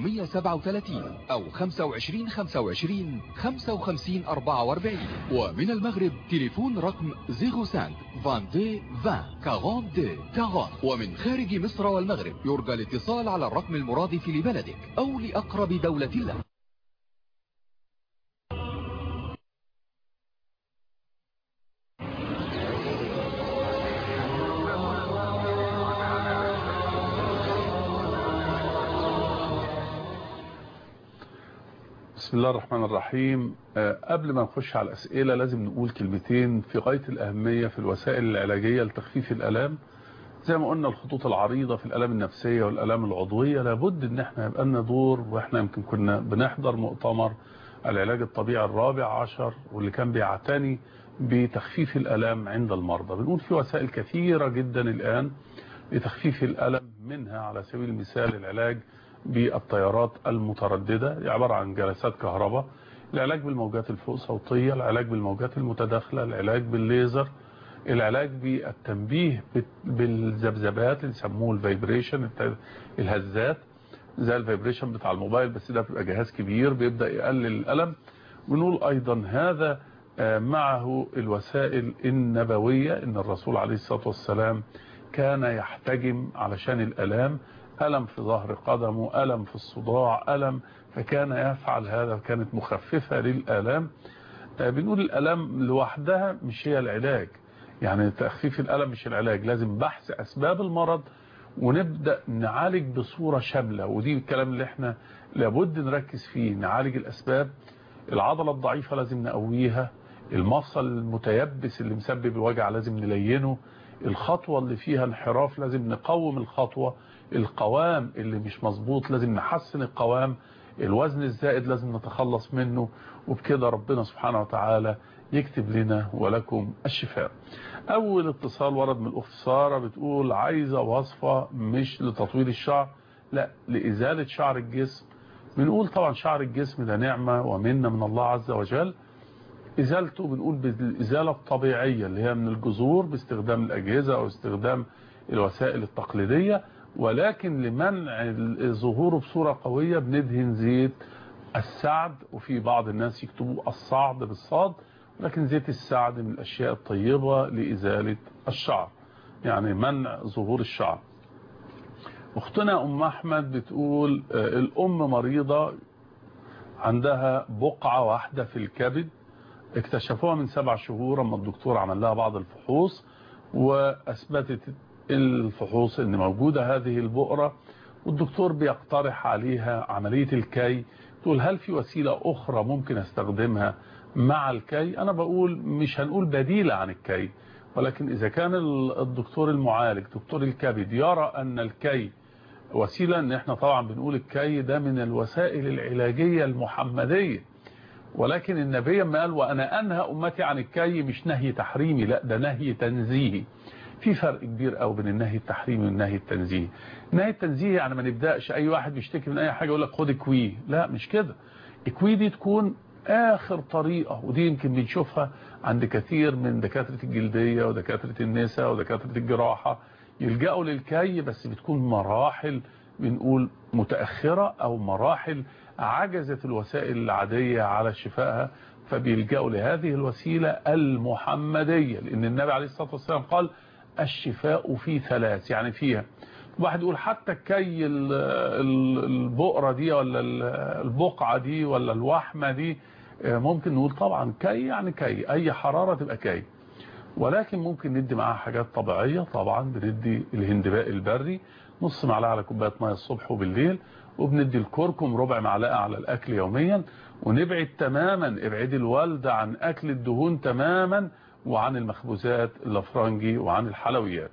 437 أو 25 25 55 44 ومن المغرب تليفون رقم 05 22 20 42 40 ومن خارج مصر والمغرب يرجى الاتصال على الرقم المرادف لبلدك أو لأقرب دولة لك بسم الله الرحمن الرحيم آه، قبل ما نخش على الأسئلة لازم نقول كلمتين في غاية الأهمية في الوسائل العلاجية لتخفيف الألام زي ما قلنا الخطوط العريضة في الألام النفسية والألام العضوية لابد ان احنا يبقى لنا دور واحنا يمكن كنا بنحضر مؤتمر العلاج الطبيعي الرابع عشر واللي كان بيعتني بتخفيف الألام عند المرضى بنقول في وسائل كثيرة جدا الآن لتخفيف الألم منها على سبيل المثال العلاج بالتيارات المترددة عبارة عن جلسات كهرباء العلاج بالموجات الفوق صوتية العلاج بالموجات المتداخلة العلاج بالليزر العلاج بالتنبيه بالذبذبات اللي يسموه الفايبريشن الهزات زي الفايبريشن بتاع الموبايل بس ده بيبقى جهاز كبير بيبدأ يقلل الألم بنقول أيضا هذا معه الوسائل النبوية ان الرسول عليه الصلاة والسلام كان يحتجم علشان الألام ألم في ظهر قدمه ألم في الصداع ألم فكان يفعل هذا كانت مخففة للآلام بنقول الألم لوحدها مش هي العلاج يعني تخفيف الألم مش العلاج لازم بحث أسباب المرض ونبدأ نعالج بصورة شاملة ودي الكلام اللي احنا لابد نركز فيه نعالج الأسباب العضلة الضعيفة لازم نقويها المفصل المتيبس اللي مسبب الوجع لازم نلينه الخطوة اللي فيها انحراف لازم نقوم الخطوة القوام اللي مش مظبوط لازم نحسن القوام الوزن الزائد لازم نتخلص منه وبكده ربنا سبحانه وتعالى يكتب لنا ولكم الشفاء اول اتصال ورد من الاخت ساره بتقول عايزه وصفه مش لتطويل الشعر لا لازاله شعر الجسم بنقول طبعا شعر الجسم ده نعمه ومنه من الله عز وجل ازالته بنقول بالازاله الطبيعيه اللي هي من الجذور باستخدام الاجهزه او استخدام الوسائل التقليديه ولكن لمنع ظهوره بصوره قويه بندهن زيت السعد وفي بعض الناس يكتبوا الصعد بالصاد لكن زيت السعد من الأشياء الطيبة لإزالة الشعر يعني منع ظهور الشعر أختنا أم أحمد بتقول الأم مريضة عندها بقعة واحدة في الكبد اكتشفوها من سبع شهور اما الدكتور عمل لها بعض الفحوص وأثبتت الفحوص ان موجودة هذه البؤرة والدكتور بيقترح عليها عملية الكي تقول هل في وسيلة أخرى ممكن استخدمها مع الكي أنا بقول مش هنقول بديلة عن الكي ولكن إذا كان الدكتور المعالج دكتور الكبد يرى أن الكي وسيلة ان احنا طبعا بنقول الكي ده من الوسائل العلاجية المحمدية ولكن النبي ما قال وأنا أنهى أمتي عن الكي مش نهي تحريمي لا ده نهي تنزيهي في فرق كبير قوي بين النهي التحريمي والنهي التنزيهي النهي التنزيهي يعني ما نبداش اي واحد بيشتكي من اي حاجه يقول لك خد كوي لا مش كده الكوي دي تكون اخر طريقه ودي يمكن بنشوفها عند كثير من دكاتره الجلديه ودكاتره النساء ودكاتره الجراحه يلجأوا للكي بس بتكون مراحل بنقول متأخرة او مراحل عجزت الوسائل العادية على شفائها فبيلجأوا لهذه الوسيلة المحمدية لأن النبي عليه الصلاة والسلام قال الشفاء في ثلاث يعني فيها واحد يقول حتى الكي البقرة دي ولا البقعة دي ولا الوحمة دي ممكن نقول طبعا كي يعني كي أي حرارة تبقى كي ولكن ممكن ندي معاها حاجات طبيعية طبعا بندي الهندباء البري نص معلقة على كوباية مية الصبح وبالليل وبندي الكركم ربع معلقة على الأكل يوميا ونبعد تماما ابعد الوالدة عن أكل الدهون تماما وعن المخبوزات الافرنجي وعن الحلويات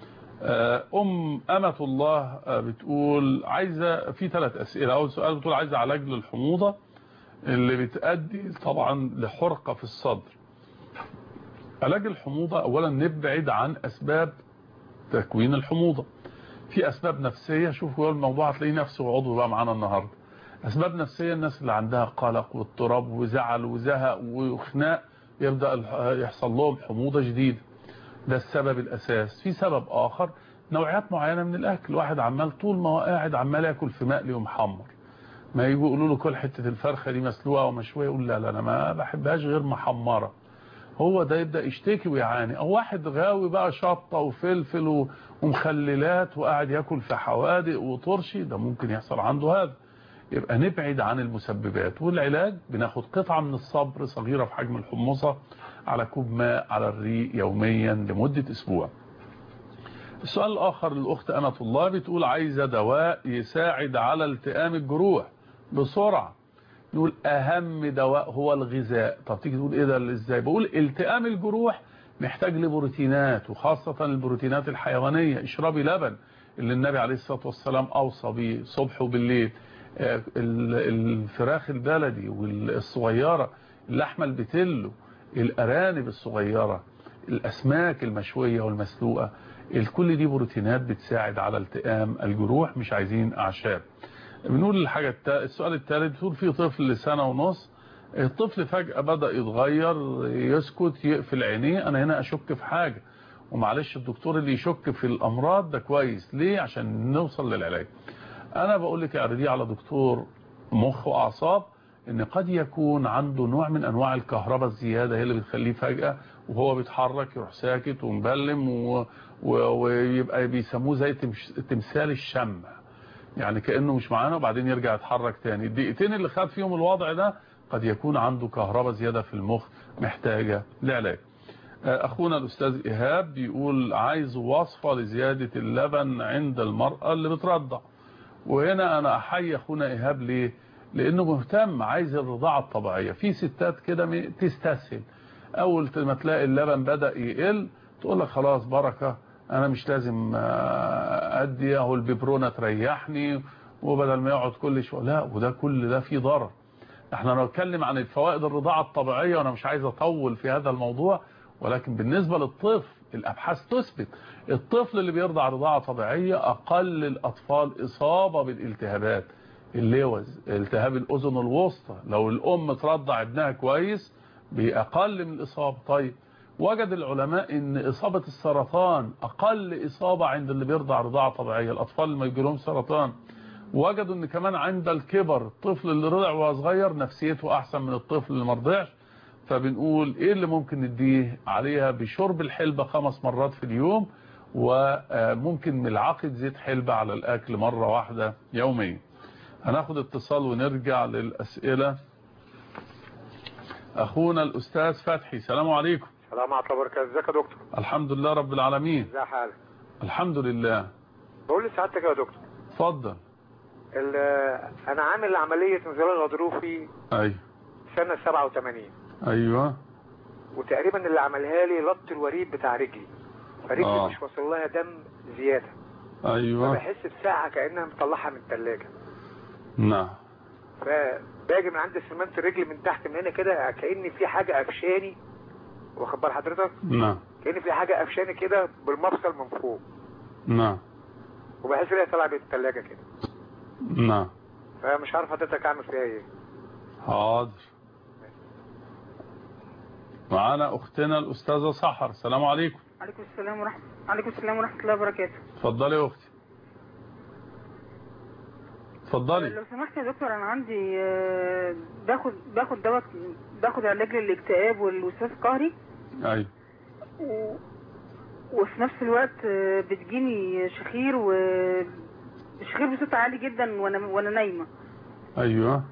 أم أمة الله بتقول عايزة في ثلاث أسئلة أول سؤال بتقول عايزة علاج للحموضة اللي بتأدي طبعا لحرقة في الصدر علاج الحموضة أولا نبعد عن أسباب تكوين الحموضة في أسباب نفسية شوفوا الموضوع هتلاقيه نفسه وعضو بقى معانا النهاردة أسباب نفسية الناس اللي عندها قلق واضطراب وزعل وزهق وخناق يبدأ يحصل لهم حموضة جديدة ده السبب الأساس في سبب آخر نوعيات معينة من الأكل واحد عمال طول ما هو قاعد عمال ياكل في مقلي ومحمر ما يجوا يقولوا له كل حتة الفرخة دي مسلوقة ومشوية يقول لا لا أنا ما بحبهاش غير محمرة هو ده يبدأ يشتكي ويعاني أو واحد غاوي بقى شطة وفلفل ومخللات وقاعد ياكل في حوادق وطرشي ده ممكن يحصل عنده هذا يبقى نبعد عن المسببات والعلاج بناخد قطعة من الصبر صغيرة في حجم الحمصة على كوب ماء على الريق يوميا لمدة اسبوع السؤال الاخر للاخت امة الله بتقول عايزة دواء يساعد على التئام الجروح بسرعة نقول اهم دواء هو الغذاء طب تيجي تقول ايه ده ازاي بقول التئام الجروح محتاج لبروتينات وخاصة البروتينات الحيوانية اشربي لبن اللي النبي عليه الصلاة والسلام اوصى بيه صبح وبالليل الفراخ البلدي والصغيرة اللحمة البتلو الأرانب الصغيرة الأسماك المشوية والمسلوقة الكل دي بروتينات بتساعد على التئام الجروح مش عايزين أعشاب بنقول الحاجة السؤال الثالث بتقول في طفل لسنة ونص الطفل فجأة بدأ يتغير يسكت يقفل عينيه أنا هنا أشك في حاجة ومعلش الدكتور اللي يشك في الأمراض ده كويس ليه عشان نوصل للعلاج انا بقول لك اعرضيه على دكتور مخ واعصاب ان قد يكون عنده نوع من انواع الكهرباء الزيادة هي اللي بتخليه فجأة وهو بيتحرك يروح ساكت ومبلم و... و... ويبقى بيسموه زي تمش... تمثال الشمع يعني كأنه مش معانا وبعدين يرجع يتحرك تاني الدقيقتين اللي خد فيهم الوضع ده قد يكون عنده كهرباء زيادة في المخ محتاجة لعلاج أخونا الأستاذ إيهاب بيقول عايز وصفة لزيادة اللبن عند المرأة اللي بترضع وهنا أنا أحيي أخونا إيهاب ليه لأنه مهتم عايز الرضاعة الطبيعية في ستات كده تستسهل أول ما تلاقي اللبن بدأ يقل تقول لك خلاص بركة أنا مش لازم أدي أهو الببرونة تريحني وبدل ما يقعد كل شوية لا وده كل ده فيه ضرر احنا نتكلم عن الفوائد الرضاعة الطبيعية وأنا مش عايز أطول في هذا الموضوع ولكن بالنسبة للطفل الأبحاث تثبت الطفل اللي بيرضع رضاعة طبيعية أقل الأطفال إصابة بالالتهابات اللوز التهاب الأذن الوسطى لو الأم ترضع ابنها كويس بأقل من الإصابة طيب وجد العلماء ان إصابة السرطان أقل إصابة عند اللي بيرضع رضاعة طبيعية الأطفال اللي ما يجيلهم سرطان وجدوا ان كمان عند الكبر الطفل اللي رضع وهو صغير نفسيته أحسن من الطفل اللي ما رضعش فبنقول ايه اللي ممكن نديه عليها بشرب الحلبة خمس مرات في اليوم وممكن ملعقة زيت حلبة على الأكل مرة واحدة يوميا هناخد اتصال ونرجع للأسئلة أخونا الأستاذ فتحي سلام عليكم السلام عليكم وبركاته ازيك يا دكتور الحمد لله رب العالمين ازي حالك الحمد لله بقول لسعادتك يا دكتور اتفضل انا عامل عملية انزلاق غضروفي ايوه سنة 87 ايوه وتقريبا اللي عملها لي لط الوريد بتاع رجلي فرجلي آه. مش واصل لها دم زيادة ايوه فبحس بساعة كأنها مطلعها من الثلاجة نعم فباجي من عند سمنت رجلي من تحت من هنا كده كأن في حاجة قفشاني واخد بال حضرتك نعم كأن في حاجة قفشاني كده بالمفصل من فوق نعم وبحس ان هي طالعه من الثلاجة كده نعم فمش عارف حضرتك اعمل فيها ايه حاضر معانا اختنا الاستاذه سحر السلام عليكم عليكم السلام ورحمة عليكم السلام ورحمة الله وبركاته اتفضلي يا اختي اتفضلي لو سمحت يا دكتور انا عندي آه، باخد باخد دواء باخد علاج للاكتئاب والوسواس القهري ايوه و- وفي نفس الوقت آه، بتجيني شخير و شخير بصوت عالي جدا وانا وانا نايمه ايوه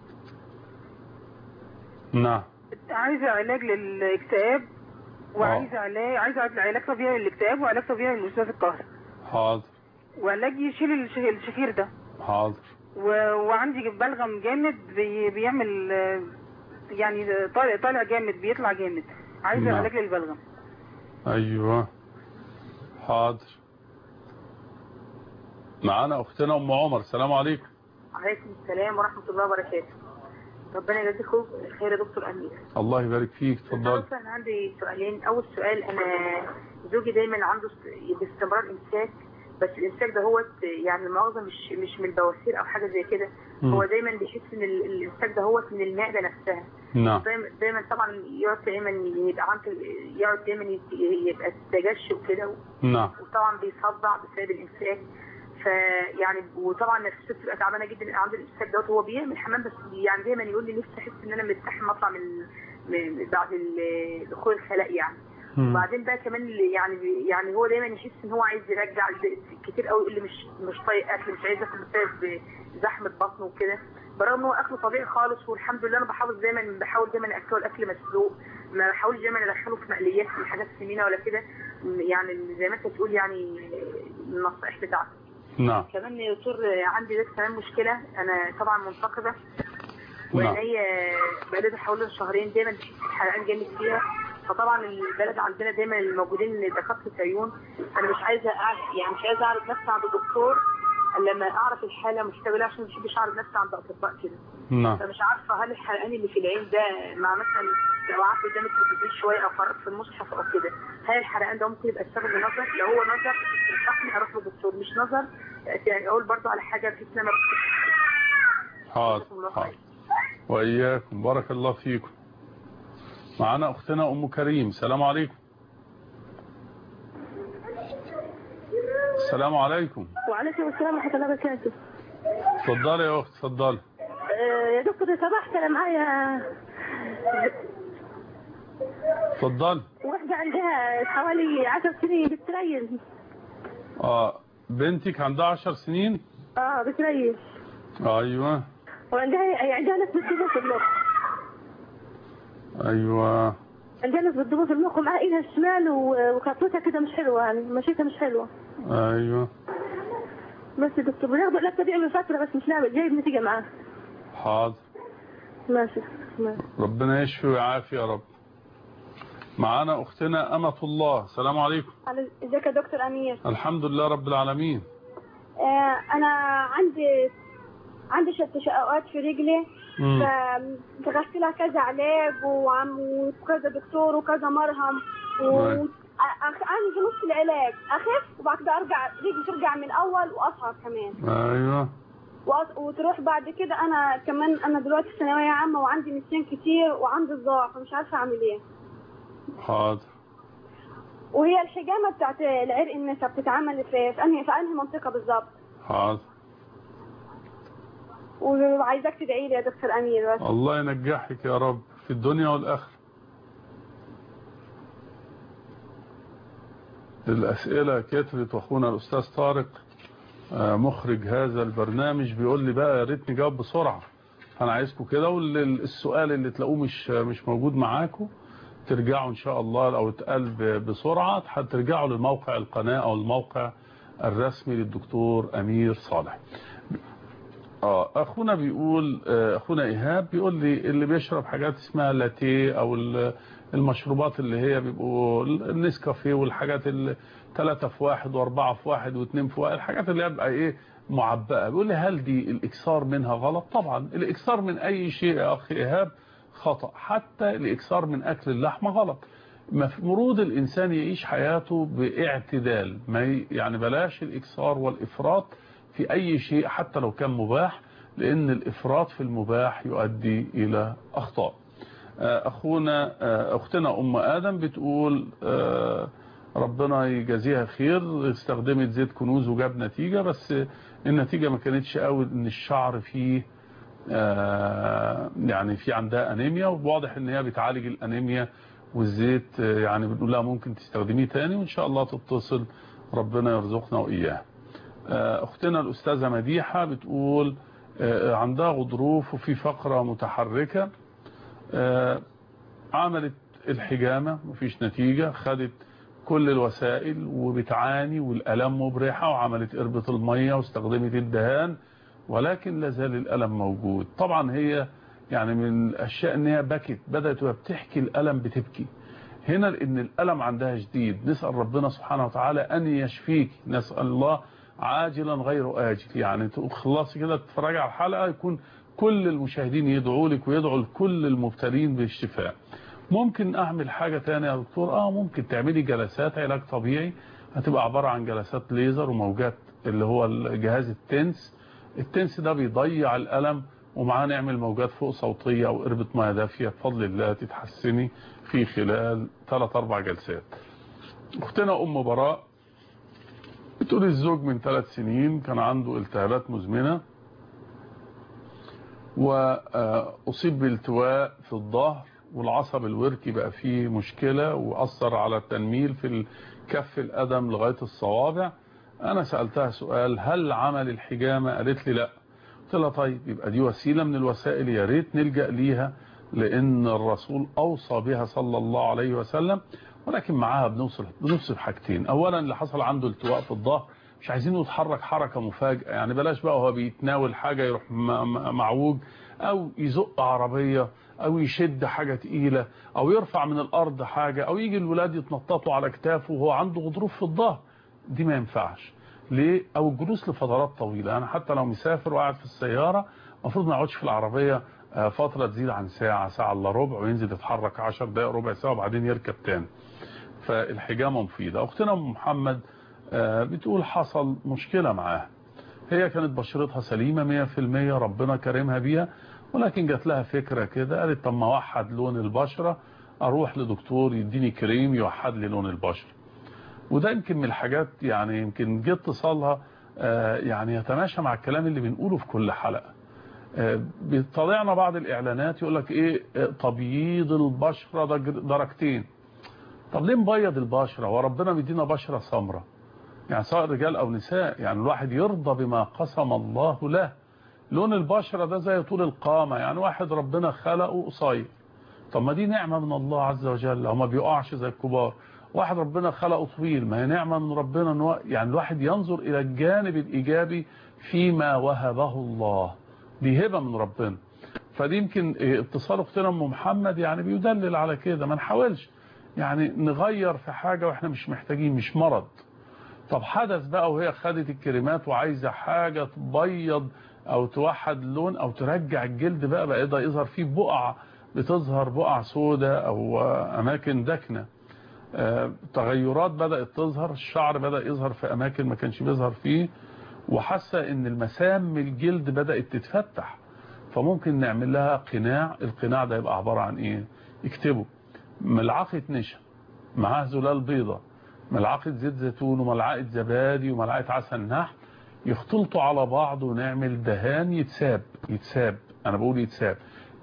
نعم عايزه علاج للاكتئاب وعايزه علاج عايزه علاج طبيعي للاكتئاب وعلاج طبيعي للوسواس القهري حاضر وعلاج يشيل الش- الشخير ده حاضر و... وعندي بلغم جامد بي... بيعمل آه، يعني طالع طالع جامد بيطلع جامد عايزه نعم. علاج للبلغم ايوه حاضر معانا اختنا ام عمر السلام عليكم عليكم السلام ورحمة الله وبركاته ربنا يجازيكم خير يا دكتور أمير الله يبارك فيك اتفضلي دكتور أنا عندي سؤالين أول سؤال أنا زوجي دايما عنده است- باستمرار إمساك بس الإمساك ده هو يعني المؤاخذة مش مش من البواسير أو حاجة زي كده مم. هو دايما بيحس إن ال- الإمساك ده هو من المعدة نفسها نعم دايما دايما طبعا يقعد دايما يبقى عنده يقعد دايما يت- يبقى استجش وكده نعم وطبعا بيصدع بسبب الامساك فيعني وطبعا نفسيته بتبقى تعبانه جدا عنده الامساك دوت هو بيعمل حمام بس يعني دايما يقول لي نفسي احس ان انا مرتاح لما اطلع من من- بعد ال- دخول الخلاء يعني مم. وبعدين بقى كمان اللي يعني يعني هو دايما يحس ان هو عايز يرجع كتير قوي يقول لي مش مش طايق اكل مش عايز اكل بسبب زحمه بطنه وكده برغم ان هو اكله طبيعي خالص والحمد لله انا بحاول دايما بحاول دايما اكله الاكل مسلوق ما بحاولش دايما ادخله في مقليات في حاجات سمينه ولا كده يعني زي ما انت بتقول يعني النصائح بتاعته نعم كمان يا دكتور عندي بس كمان مشكله انا طبعا منتقبه نعم وعينيا بقالي حوالي شهرين دايما بحس بحرقان جامد فيها فطبعا البلد عندنا دايما الموجودين دكاتره عيون انا مش عايزه أعرف يعني مش عايزه اعرف نفسي عند الدكتور الا لما اعرف الحاله مستقبلها عشان ما بحبش اعرف نفسي عند اطباء كده نعم فمش عارفه هل الحرقان اللي في العين ده مع مثلا لو قعدت قدام التلفزيون شويه او قرأت في المصحف او كده هل الحرقان ده ممكن يبقى السبب نظر لو هو نظر ينصحني اروح للدكتور مش نظر يعني اقول برضو على حاجه بحيث ان انا حاضر حاضر وإياكم بارك الله فيكم معنا أختنا أم كريم السلام عليكم السلام عليكم وعليكم السلام ورحمة الله وبركاته اتفضلي يا أخت اتفضلي آه، يا دكتور لو سمحت انا معايا اتفضلي واحدة عندها حوالي 10 سنين بتريل اه بنتك عندها 10 سنين اه بتريل ايوه وعندها هي عندها نسبة دموع في المخ ايوه عندها نسبة دموع في المخ ومعاها ايدها الشمال و- وخطوتها كده مش حلوة يعني مشيتها مش حلوة ايوه بس يا دكتور بناخد علاج طبيعي من فترة بس مش نعمل جايب نتيجة معاه حاضر ماشي ماشي ربنا يشفي ويعافي يا رب معانا اختنا امة الله السلام عليكم ازيك يا دكتور امير الحمد لله رب العالمين آه انا عندي عندي شت شقوقات في رجلي مم. فدخلت لها كذا علاج وعم وكذا دكتور وكذا مرهم و نعم. أ- أخ- انا في نص العلاج اخف وبعد كده ارجع رجلي ترجع من الاول واصعب كمان ايوه وأص- وتروح بعد كده انا كمان انا دلوقتي في ثانويه عامه وعندي نسيان كتير وعندي صداع فمش عارفه اعمل ايه حاضر وهي الحجامه بتاعت العرق النسا بتتعمل في في انهي في انهي منطقه بالظبط حاضر وعايزاك تدعي لي يا دكتور امير بس الله ينجحك يا رب في الدنيا والآخرة الأسئلة كترت وأخونا الأستاذ طارق آه، مخرج هذا البرنامج بيقول لي بقى يا ريت نجاوب بسرعة أنا عايزكم كده والسؤال اللي تلاقوه مش مش موجود معاكم ترجعوا إن شاء الله أو اتقال ب- بسرعة هترجعوا للموقع القناة أو الموقع الرسمي للدكتور أمير صالح اه اخونا بيقول آه، اخونا ايهاب بيقول لي اللي بيشرب حاجات اسمها لاتيه او ال- المشروبات اللي هي بيبقوا النسكافيه والحاجات الثلاثة في واحد واربعة في واحد واثنين في واحد الحاجات اللي هي بقى ايه معبأة بيقول لي هل دي الاكثار منها غلط طبعا الاكثار من اي شيء يا اخي ايهاب خطأ حتى الاكثار من اكل اللحمة غلط مفروض الانسان يعيش حياته باعتدال ما ي- يعني بلاش الاكثار والافراط في أي شيء حتى لو كان مباح لأن الإفراط في المباح يؤدي إلى أخطاء آه، أخونا آه، أختنا أم آدم بتقول آه، ربنا يجازيها خير استخدمت زيت كنوز وجاب نتيجة بس النتيجة ما كانتش قوي ان الشعر فيه آه، يعني في عندها انيميا وواضح ان هي بتعالج الانيميا والزيت آه، يعني بنقول لها ممكن تستخدميه تاني وان شاء الله تتصل ربنا يرزقنا واياه آه، اختنا الاستاذة مديحة بتقول آه، عندها غضروف وفي فقرة متحركة آه، عملت الحجامة مفيش نتيجة خدت كل الوسائل وبتعاني والألم مبرحة وعملت قربة المية واستخدمت الدهان ولكن لازال الألم موجود طبعا هي يعني من الأشياء ان هي بكت بدأت وهي بتحكي الألم بتبكي هنا لأن الألم عندها شديد نسأل ربنا سبحانه وتعالى أن يشفيك نسأل الله عاجلا غير آجل يعني تخلصي كده تتفرجي على الحلقة يكون كل المشاهدين يدعوا لك ويدعوا لكل المبتلين بالشفاء ممكن اعمل حاجة تانية يا دكتور اه ممكن تعملي جلسات علاج طبيعي هتبقى عبارة عن جلسات ليزر وموجات اللي هو الجهاز التنس التنس ده بيضيع الألم ومعاه نعمل موجات فوق صوتية او قربة مياه دافية بفضل الله تتحسني في خلال 3 4 جلسات اختنا ام براء بتقول الزوج من ثلاث سنين كان عنده التهابات مزمنة وأصيب بالتواء في الظهر والعصب الوركي بقى فيه مشكلة وأثر على التنميل في كف القدم لغاية الصوابع أنا سألتها سؤال هل عمل الحجامة قالت لي لا قلت لها طيب يبقى دي وسيلة من الوسائل يا ريت نلجأ ليها لأن الرسول أوصى بها صلى الله عليه وسلم ولكن معاها بنوصل بنوصل حاجتين أولا اللي حصل عنده التواء في الظهر مش عايزينه يتحرك حركة مفاجئة يعني بلاش بقى هو بيتناول حاجة يروح معوج أو يزق عربية او يشد حاجة تقيلة او يرفع من الارض حاجة او يجي الولاد يتنططوا على كتافه وهو عنده غضروف في الظهر دي ما ينفعش ليه او الجلوس لفترات طويلة انا حتى لو مسافر وقاعد في السيارة المفروض ما يقعدش في العربية فترة تزيد عن ساعة ساعة الا ربع وينزل يتحرك 10 دقائق ربع ساعة وبعدين يركب تاني فالحجامة مفيدة اختنا ام محمد بتقول حصل مشكلة معاها هي كانت بشرتها سليمة 100% ربنا كرمها بيها ولكن جات لها فكرة كده قالت طب ما اوحد لون البشرة اروح لدكتور يديني كريم يوحد لي لون البشرة وده يمكن من الحاجات يعني يمكن جه اتصالها يعني يتماشى مع الكلام اللي بنقوله في كل حلقة آه، بيطلعنا بعض الاعلانات يقول لك ايه آه، تبييض البشره درج- درجتين طب ليه نبيض البشره وربنا مدينا بشره سمراء يعني سواء رجال او نساء يعني الواحد يرضى بما قسم الله له لون البشره ده زي طول القامه يعني واحد ربنا خلقه قصير طب ما دي نعمه من الله عز وجل هو ما بيقعش زي الكبار واحد ربنا خلقه طويل ما هي نعمه من ربنا ان هو يعني الواحد ينظر الى الجانب الايجابي فيما وهبه الله دي هبه من ربنا فدي يمكن إيه، اتصال اختنا ام محمد يعني بيدلل على كده ما نحاولش يعني نغير في حاجه واحنا مش محتاجين مش مرض طب حدث بقى وهي خدت الكريمات وعايزه حاجه تبيض او توحد لون او ترجع الجلد بقى بقى ده يظهر فيه بقع بتظهر بقع سوداء او آه، اماكن دكنه آه، تغيرات بدأت تظهر الشعر بدأ يظهر في اماكن ما كانش بيظهر فيه وحاسه ان المسام من الجلد بدأت تتفتح فممكن نعمل لها قناع القناع ده يبقى عبارة عن ايه اكتبوا ملعقة نشا معاه زلال بيضة ملعقة زيت زيتون وملعقة زبادي وملعقة عسل نحل يختلطوا على بعض ونعمل دهان يتساب يتساب انا بقول يتساب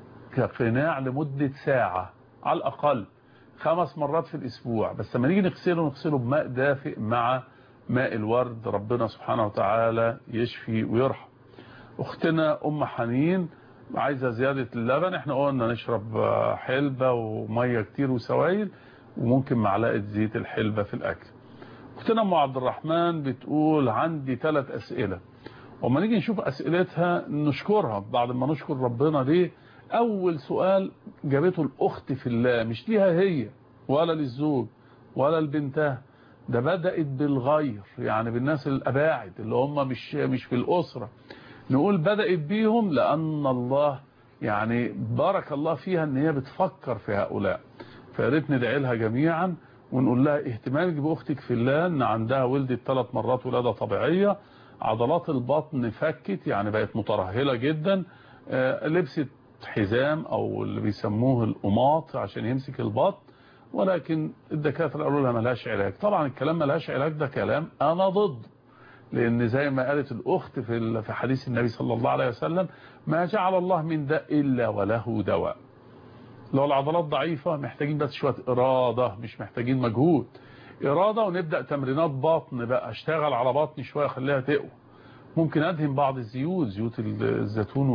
كقناع لمدة ساعة على الاقل خمس مرات في الاسبوع بس لما نيجي نغسله نغسله بماء دافئ مع ماء الورد ربنا سبحانه وتعالى يشفي ويرحم اختنا ام حنين عايزة زيادة اللبن احنا قلنا نشرب آه، حلبة ومية كتير وسوائل وممكن معلقة زيت الحلبة في الاكل اختنا ام عبد الرحمن بتقول عندي ثلاث اسئلة وما نيجي نشوف اسئلتها نشكرها بعد ما نشكر ربنا ليه اول سؤال جابته الاخت في الله مش ليها هي ولا للزوج ولا لبنتها ده بدأت بالغير يعني بالناس الأباعد اللي هم مش مش في الأسرة نقول بدأت بيهم لأن الله يعني بارك الله فيها ان هي بتفكر في هؤلاء فياريت ندعي لها جميعا ونقول لها اهتمامك بأختك في الله ان عندها ولدت ثلاث مرات ولادة طبيعية عضلات البطن فكت يعني بقت مترهلة جدا آه، لبست حزام او اللي بيسموه القماط عشان يمسك البطن ولكن الدكاترة قالوا لها ملهاش علاج طبعا الكلام ملهاش علاج ده كلام انا ضد لان زي ما قالت الاخت في ال- في حديث النبي صلى الله عليه وسلم ما جعل الله من داء الا وله دواء لو العضلات ضعيفة محتاجين بس شوية إرادة مش محتاجين مجهود إرادة ونبدأ تمرينات بطن بقى اشتغل على بطني شوية خليها تقوى ممكن أدهن بعض الزيوت زيوت الزيتون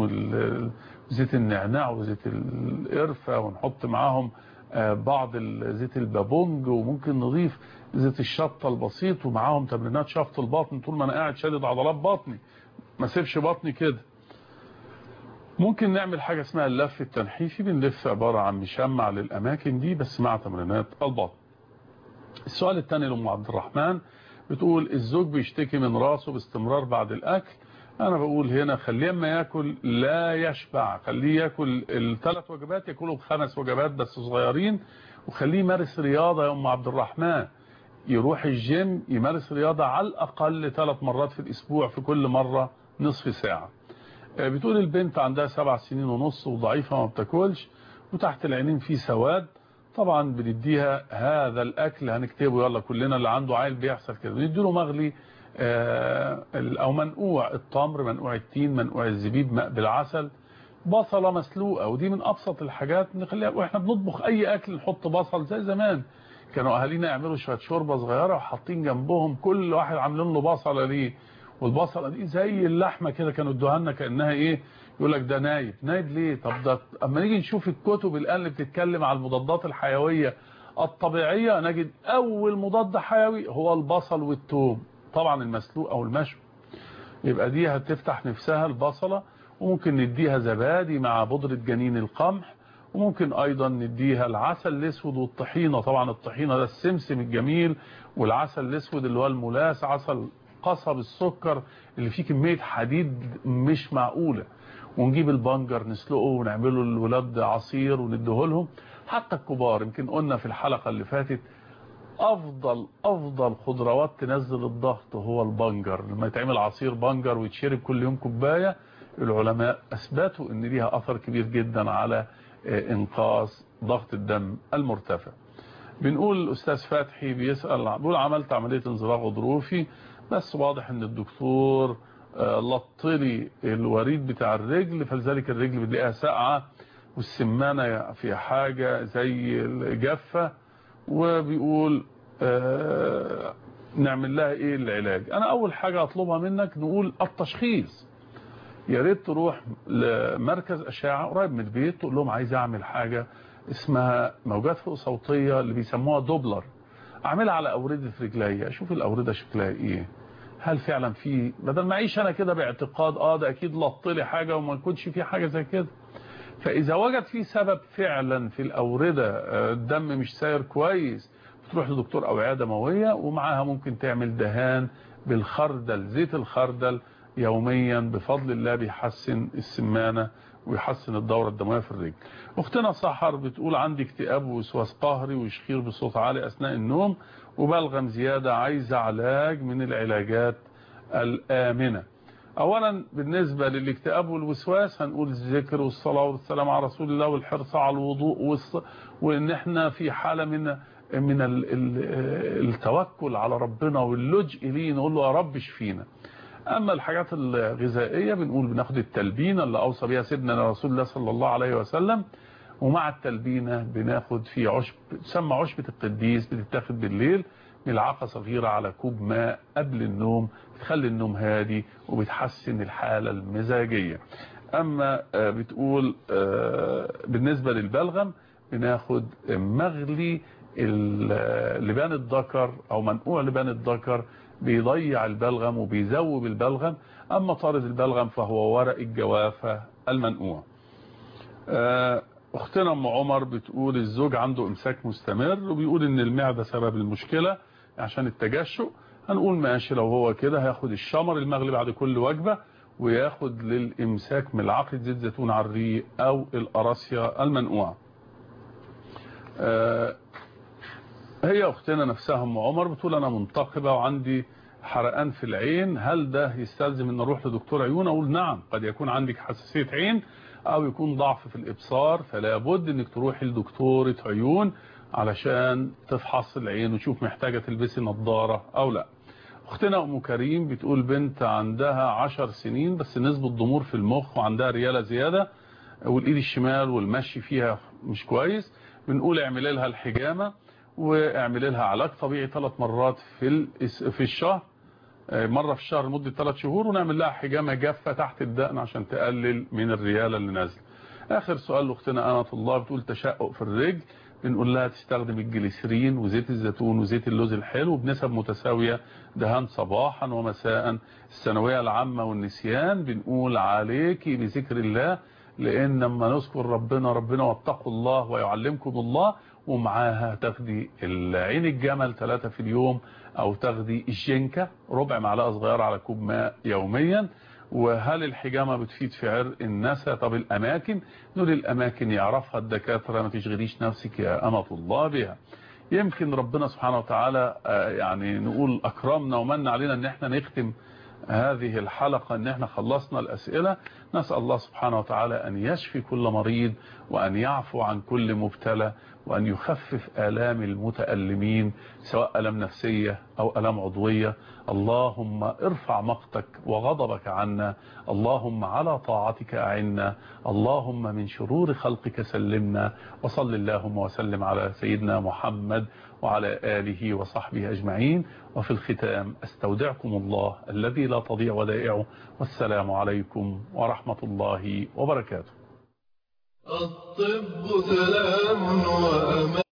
وزيت النعناع وزيت القرفة ونحط معاهم آه، بعض ال- زيت البابونج وممكن نضيف زيت الشطة البسيط ومعاهم تمرينات شفط البطن طول ما أنا قاعد شادد عضلات بطني ما سيبش بطني كده ممكن نعمل حاجة اسمها اللف التنحيفي بنلف عبارة عن مشمع للأماكن دي بس مع تمرينات البطن السؤال الثاني لأم عبد الرحمن بتقول الزوج بيشتكي من راسه باستمرار بعد الأكل أنا بقول هنا خليه اما ياكل لا يشبع خليه ياكل الثلاث وجبات ياكله بخمس وجبات بس صغيرين وخليه يمارس رياضة يا أم عبد الرحمن يروح الجيم يمارس رياضة على الأقل ثلاث مرات في الأسبوع في كل مرة نصف ساعة آه، بتقول البنت عندها سبع سنين ونص وضعيفة ما بتاكلش وتحت العينين في سواد طبعا بنديها هذا الأكل هنكتبه يلا كلنا اللي عنده عيل بيحصل كده بنديله مغلي آه، أو منقوع التمر منقوع التين منقوع الزبيب ماء بالعسل بصلة مسلوقة ودي من أبسط الحاجات نخليها وإحنا بنطبخ أي أكل نحط بصل زي زمان كانوا أهالينا يعملوا شوية شوربة صغيرة وحاطين جنبهم كل واحد عاملين له بصلة ليه والبصلة دي زي اللحمة كده كانوا ادوها لنا كأنها إيه يقول لك ده نايب نايب ليه طب ده اما نيجي نشوف الكتب الآن اللي بتتكلم على المضادات الحيوية الطبيعية نجد أول مضاد حيوي هو البصل والثوم طبعا المسلوق أو المشوي يبقى دي هتفتح نفسها البصلة وممكن نديها زبادي مع بودرة جنين القمح وممكن ايضا نديها العسل الاسود والطحينة طبعا الطحينة ده السمسم الجميل والعسل الاسود اللي هو الملاس عسل قصب السكر اللي فيه كمية حديد مش معقولة ونجيب البنجر نسلقه ونعمله للولاد عصير ونديه لهم حتى الكبار يمكن قلنا في الحلقة اللي فاتت افضل افضل خضروات تنزل الضغط هو البنجر لما يتعمل عصير بنجر ويتشرب كل يوم كوبايه العلماء اثبتوا ان ليها اثر كبير جدا على انقاص ضغط الدم المرتفع بنقول الاستاذ فتحي بيسال بيقول عملت عمليه انزلاق غضروفي بس واضح ان الدكتور آه، لطلي الوريد بتاع الرجل فلذلك الرجل بتلاقيها ساقعة والسمانة في حاجة زي الجافة وبيقول آه، نعمل لها ايه العلاج انا اول حاجة اطلبها منك نقول التشخيص يا ريت تروح لمركز اشعه قريب من البيت تقول لهم عايز اعمل حاجه اسمها موجات فوق صوتيه اللي بيسموها دوبلر اعملها على اورده رجليا اشوف الاورده شكلها ايه هل فعلا في بدل ما اعيش انا كده باعتقاد اه ده اكيد لط لي حاجه وما يكونش في حاجه زي كده فاذا وجد في سبب فعلا في الاورده آه، الدم مش ساير كويس بتروح لدكتور اوعيه دمويه ومعاها ممكن تعمل دهان بالخردل زيت الخردل يوميا بفضل الله بيحسن السمانة ويحسن الدورة الدموية في الرجل اختنا سحر بتقول عندي اكتئاب ووسواس قهري ويشخير بصوت عالي اثناء النوم وبلغم زيادة عايزة علاج من العلاجات الآمنة اولا بالنسبة للاكتئاب والوسواس هنقول الذكر والصلاة والسلام على رسول الله والحرص على الوضوء والص... وان احنا في حالة من من ال... ال... التوكل على ربنا واللجء ليه نقول له يا رب اشفينا اما الحاجات الغذائيه بنقول بناخد التلبينه اللي اوصى بها سيدنا رسول الله صلى الله عليه وسلم ومع التلبينه بناخد في عشب تسمى عشبه القديس بتتاخد بالليل ملعقه صغيره على كوب ماء قبل النوم بتخلي النوم هادي وبتحسن الحاله المزاجيه اما آه، بتقول آه، بالنسبه للبلغم بناخد مغلي ال- لبان الذكر او منقوع لبان الذكر بيضيع البلغم وبيذوب البلغم اما طارد البلغم فهو ورق الجوافة المنقوع آه، اختنا ام عمر بتقول الزوج عنده امساك مستمر وبيقول ان المعدة سبب المشكلة عشان التجشؤ هنقول ماشي لو هو كده هياخد الشمر المغلي بعد كل وجبة وياخد للامساك ملعقة زيت زيتون على الريق او القراصية المنقوعة آه، هي اختنا نفسها ام عمر بتقول انا منتقبة وعندي حرقان في العين هل ده يستلزم ان اروح لدكتور عيون اقول نعم قد يكون عندك حساسية عين او يكون ضعف في الابصار فلا بد انك تروحي لدكتورة عيون علشان تفحص العين وتشوف محتاجة تلبسي نظارة او لا اختنا ام كريم بتقول بنت عندها عشر سنين بس نسبة ضمور في المخ وعندها ريالة زيادة والايد الشمال والمشي فيها مش كويس بنقول اعملي لها الحجامة واعملي لها علاج طبيعي ثلاث مرات في الإس- في الشهر آه، مرة في الشهر لمدة ثلاث شهور ونعمل لها حجامة جافة تحت الدقن عشان تقلل من الريالة اللي نازله اخر سؤال لاختنا امة الله بتقول تشقق في الرجل بنقول لها تستخدم الجليسرين وزيت الزيتون وزيت اللوز الحلو بنسب متساوية دهان صباحا ومساء الثانوية العامة والنسيان بنقول عليكي بذكر الله لان لما نذكر ربنا ربنا واتقوا الله ويعلمكم الله ومعاها تاخدي العين الجمل ثلاثة في اليوم او تاخدي الجنكة ربع معلقة صغيرة على كوب ماء يوميا وهل الحجامة بتفيد في عرق النسا طب الاماكن نقول الاماكن يعرفها الدكاترة ما تشغليش نفسك يا امة الله بها يمكن ربنا سبحانه وتعالى آه، يعني نقول اكرمنا ومن علينا ان احنا نختم هذه الحلقة ان احنا خلصنا الاسئلة نسأل الله سبحانه وتعالى ان يشفي كل مريض وان يعفو عن كل مبتلى وان يخفف الام المتألمين سواء الام نفسية او الام عضوية اللهم ارفع مقتك وغضبك عنا اللهم على طاعتك اعنا اللهم من شرور خلقك سلمنا وصل اللهم وسلم على سيدنا محمد وعلى آله وصحبه أجمعين وفي الختام استودعكم الله الذي لا تضيع ودائعه والسلام عليكم ورحمة الله وبركاته الطب سلام وأمان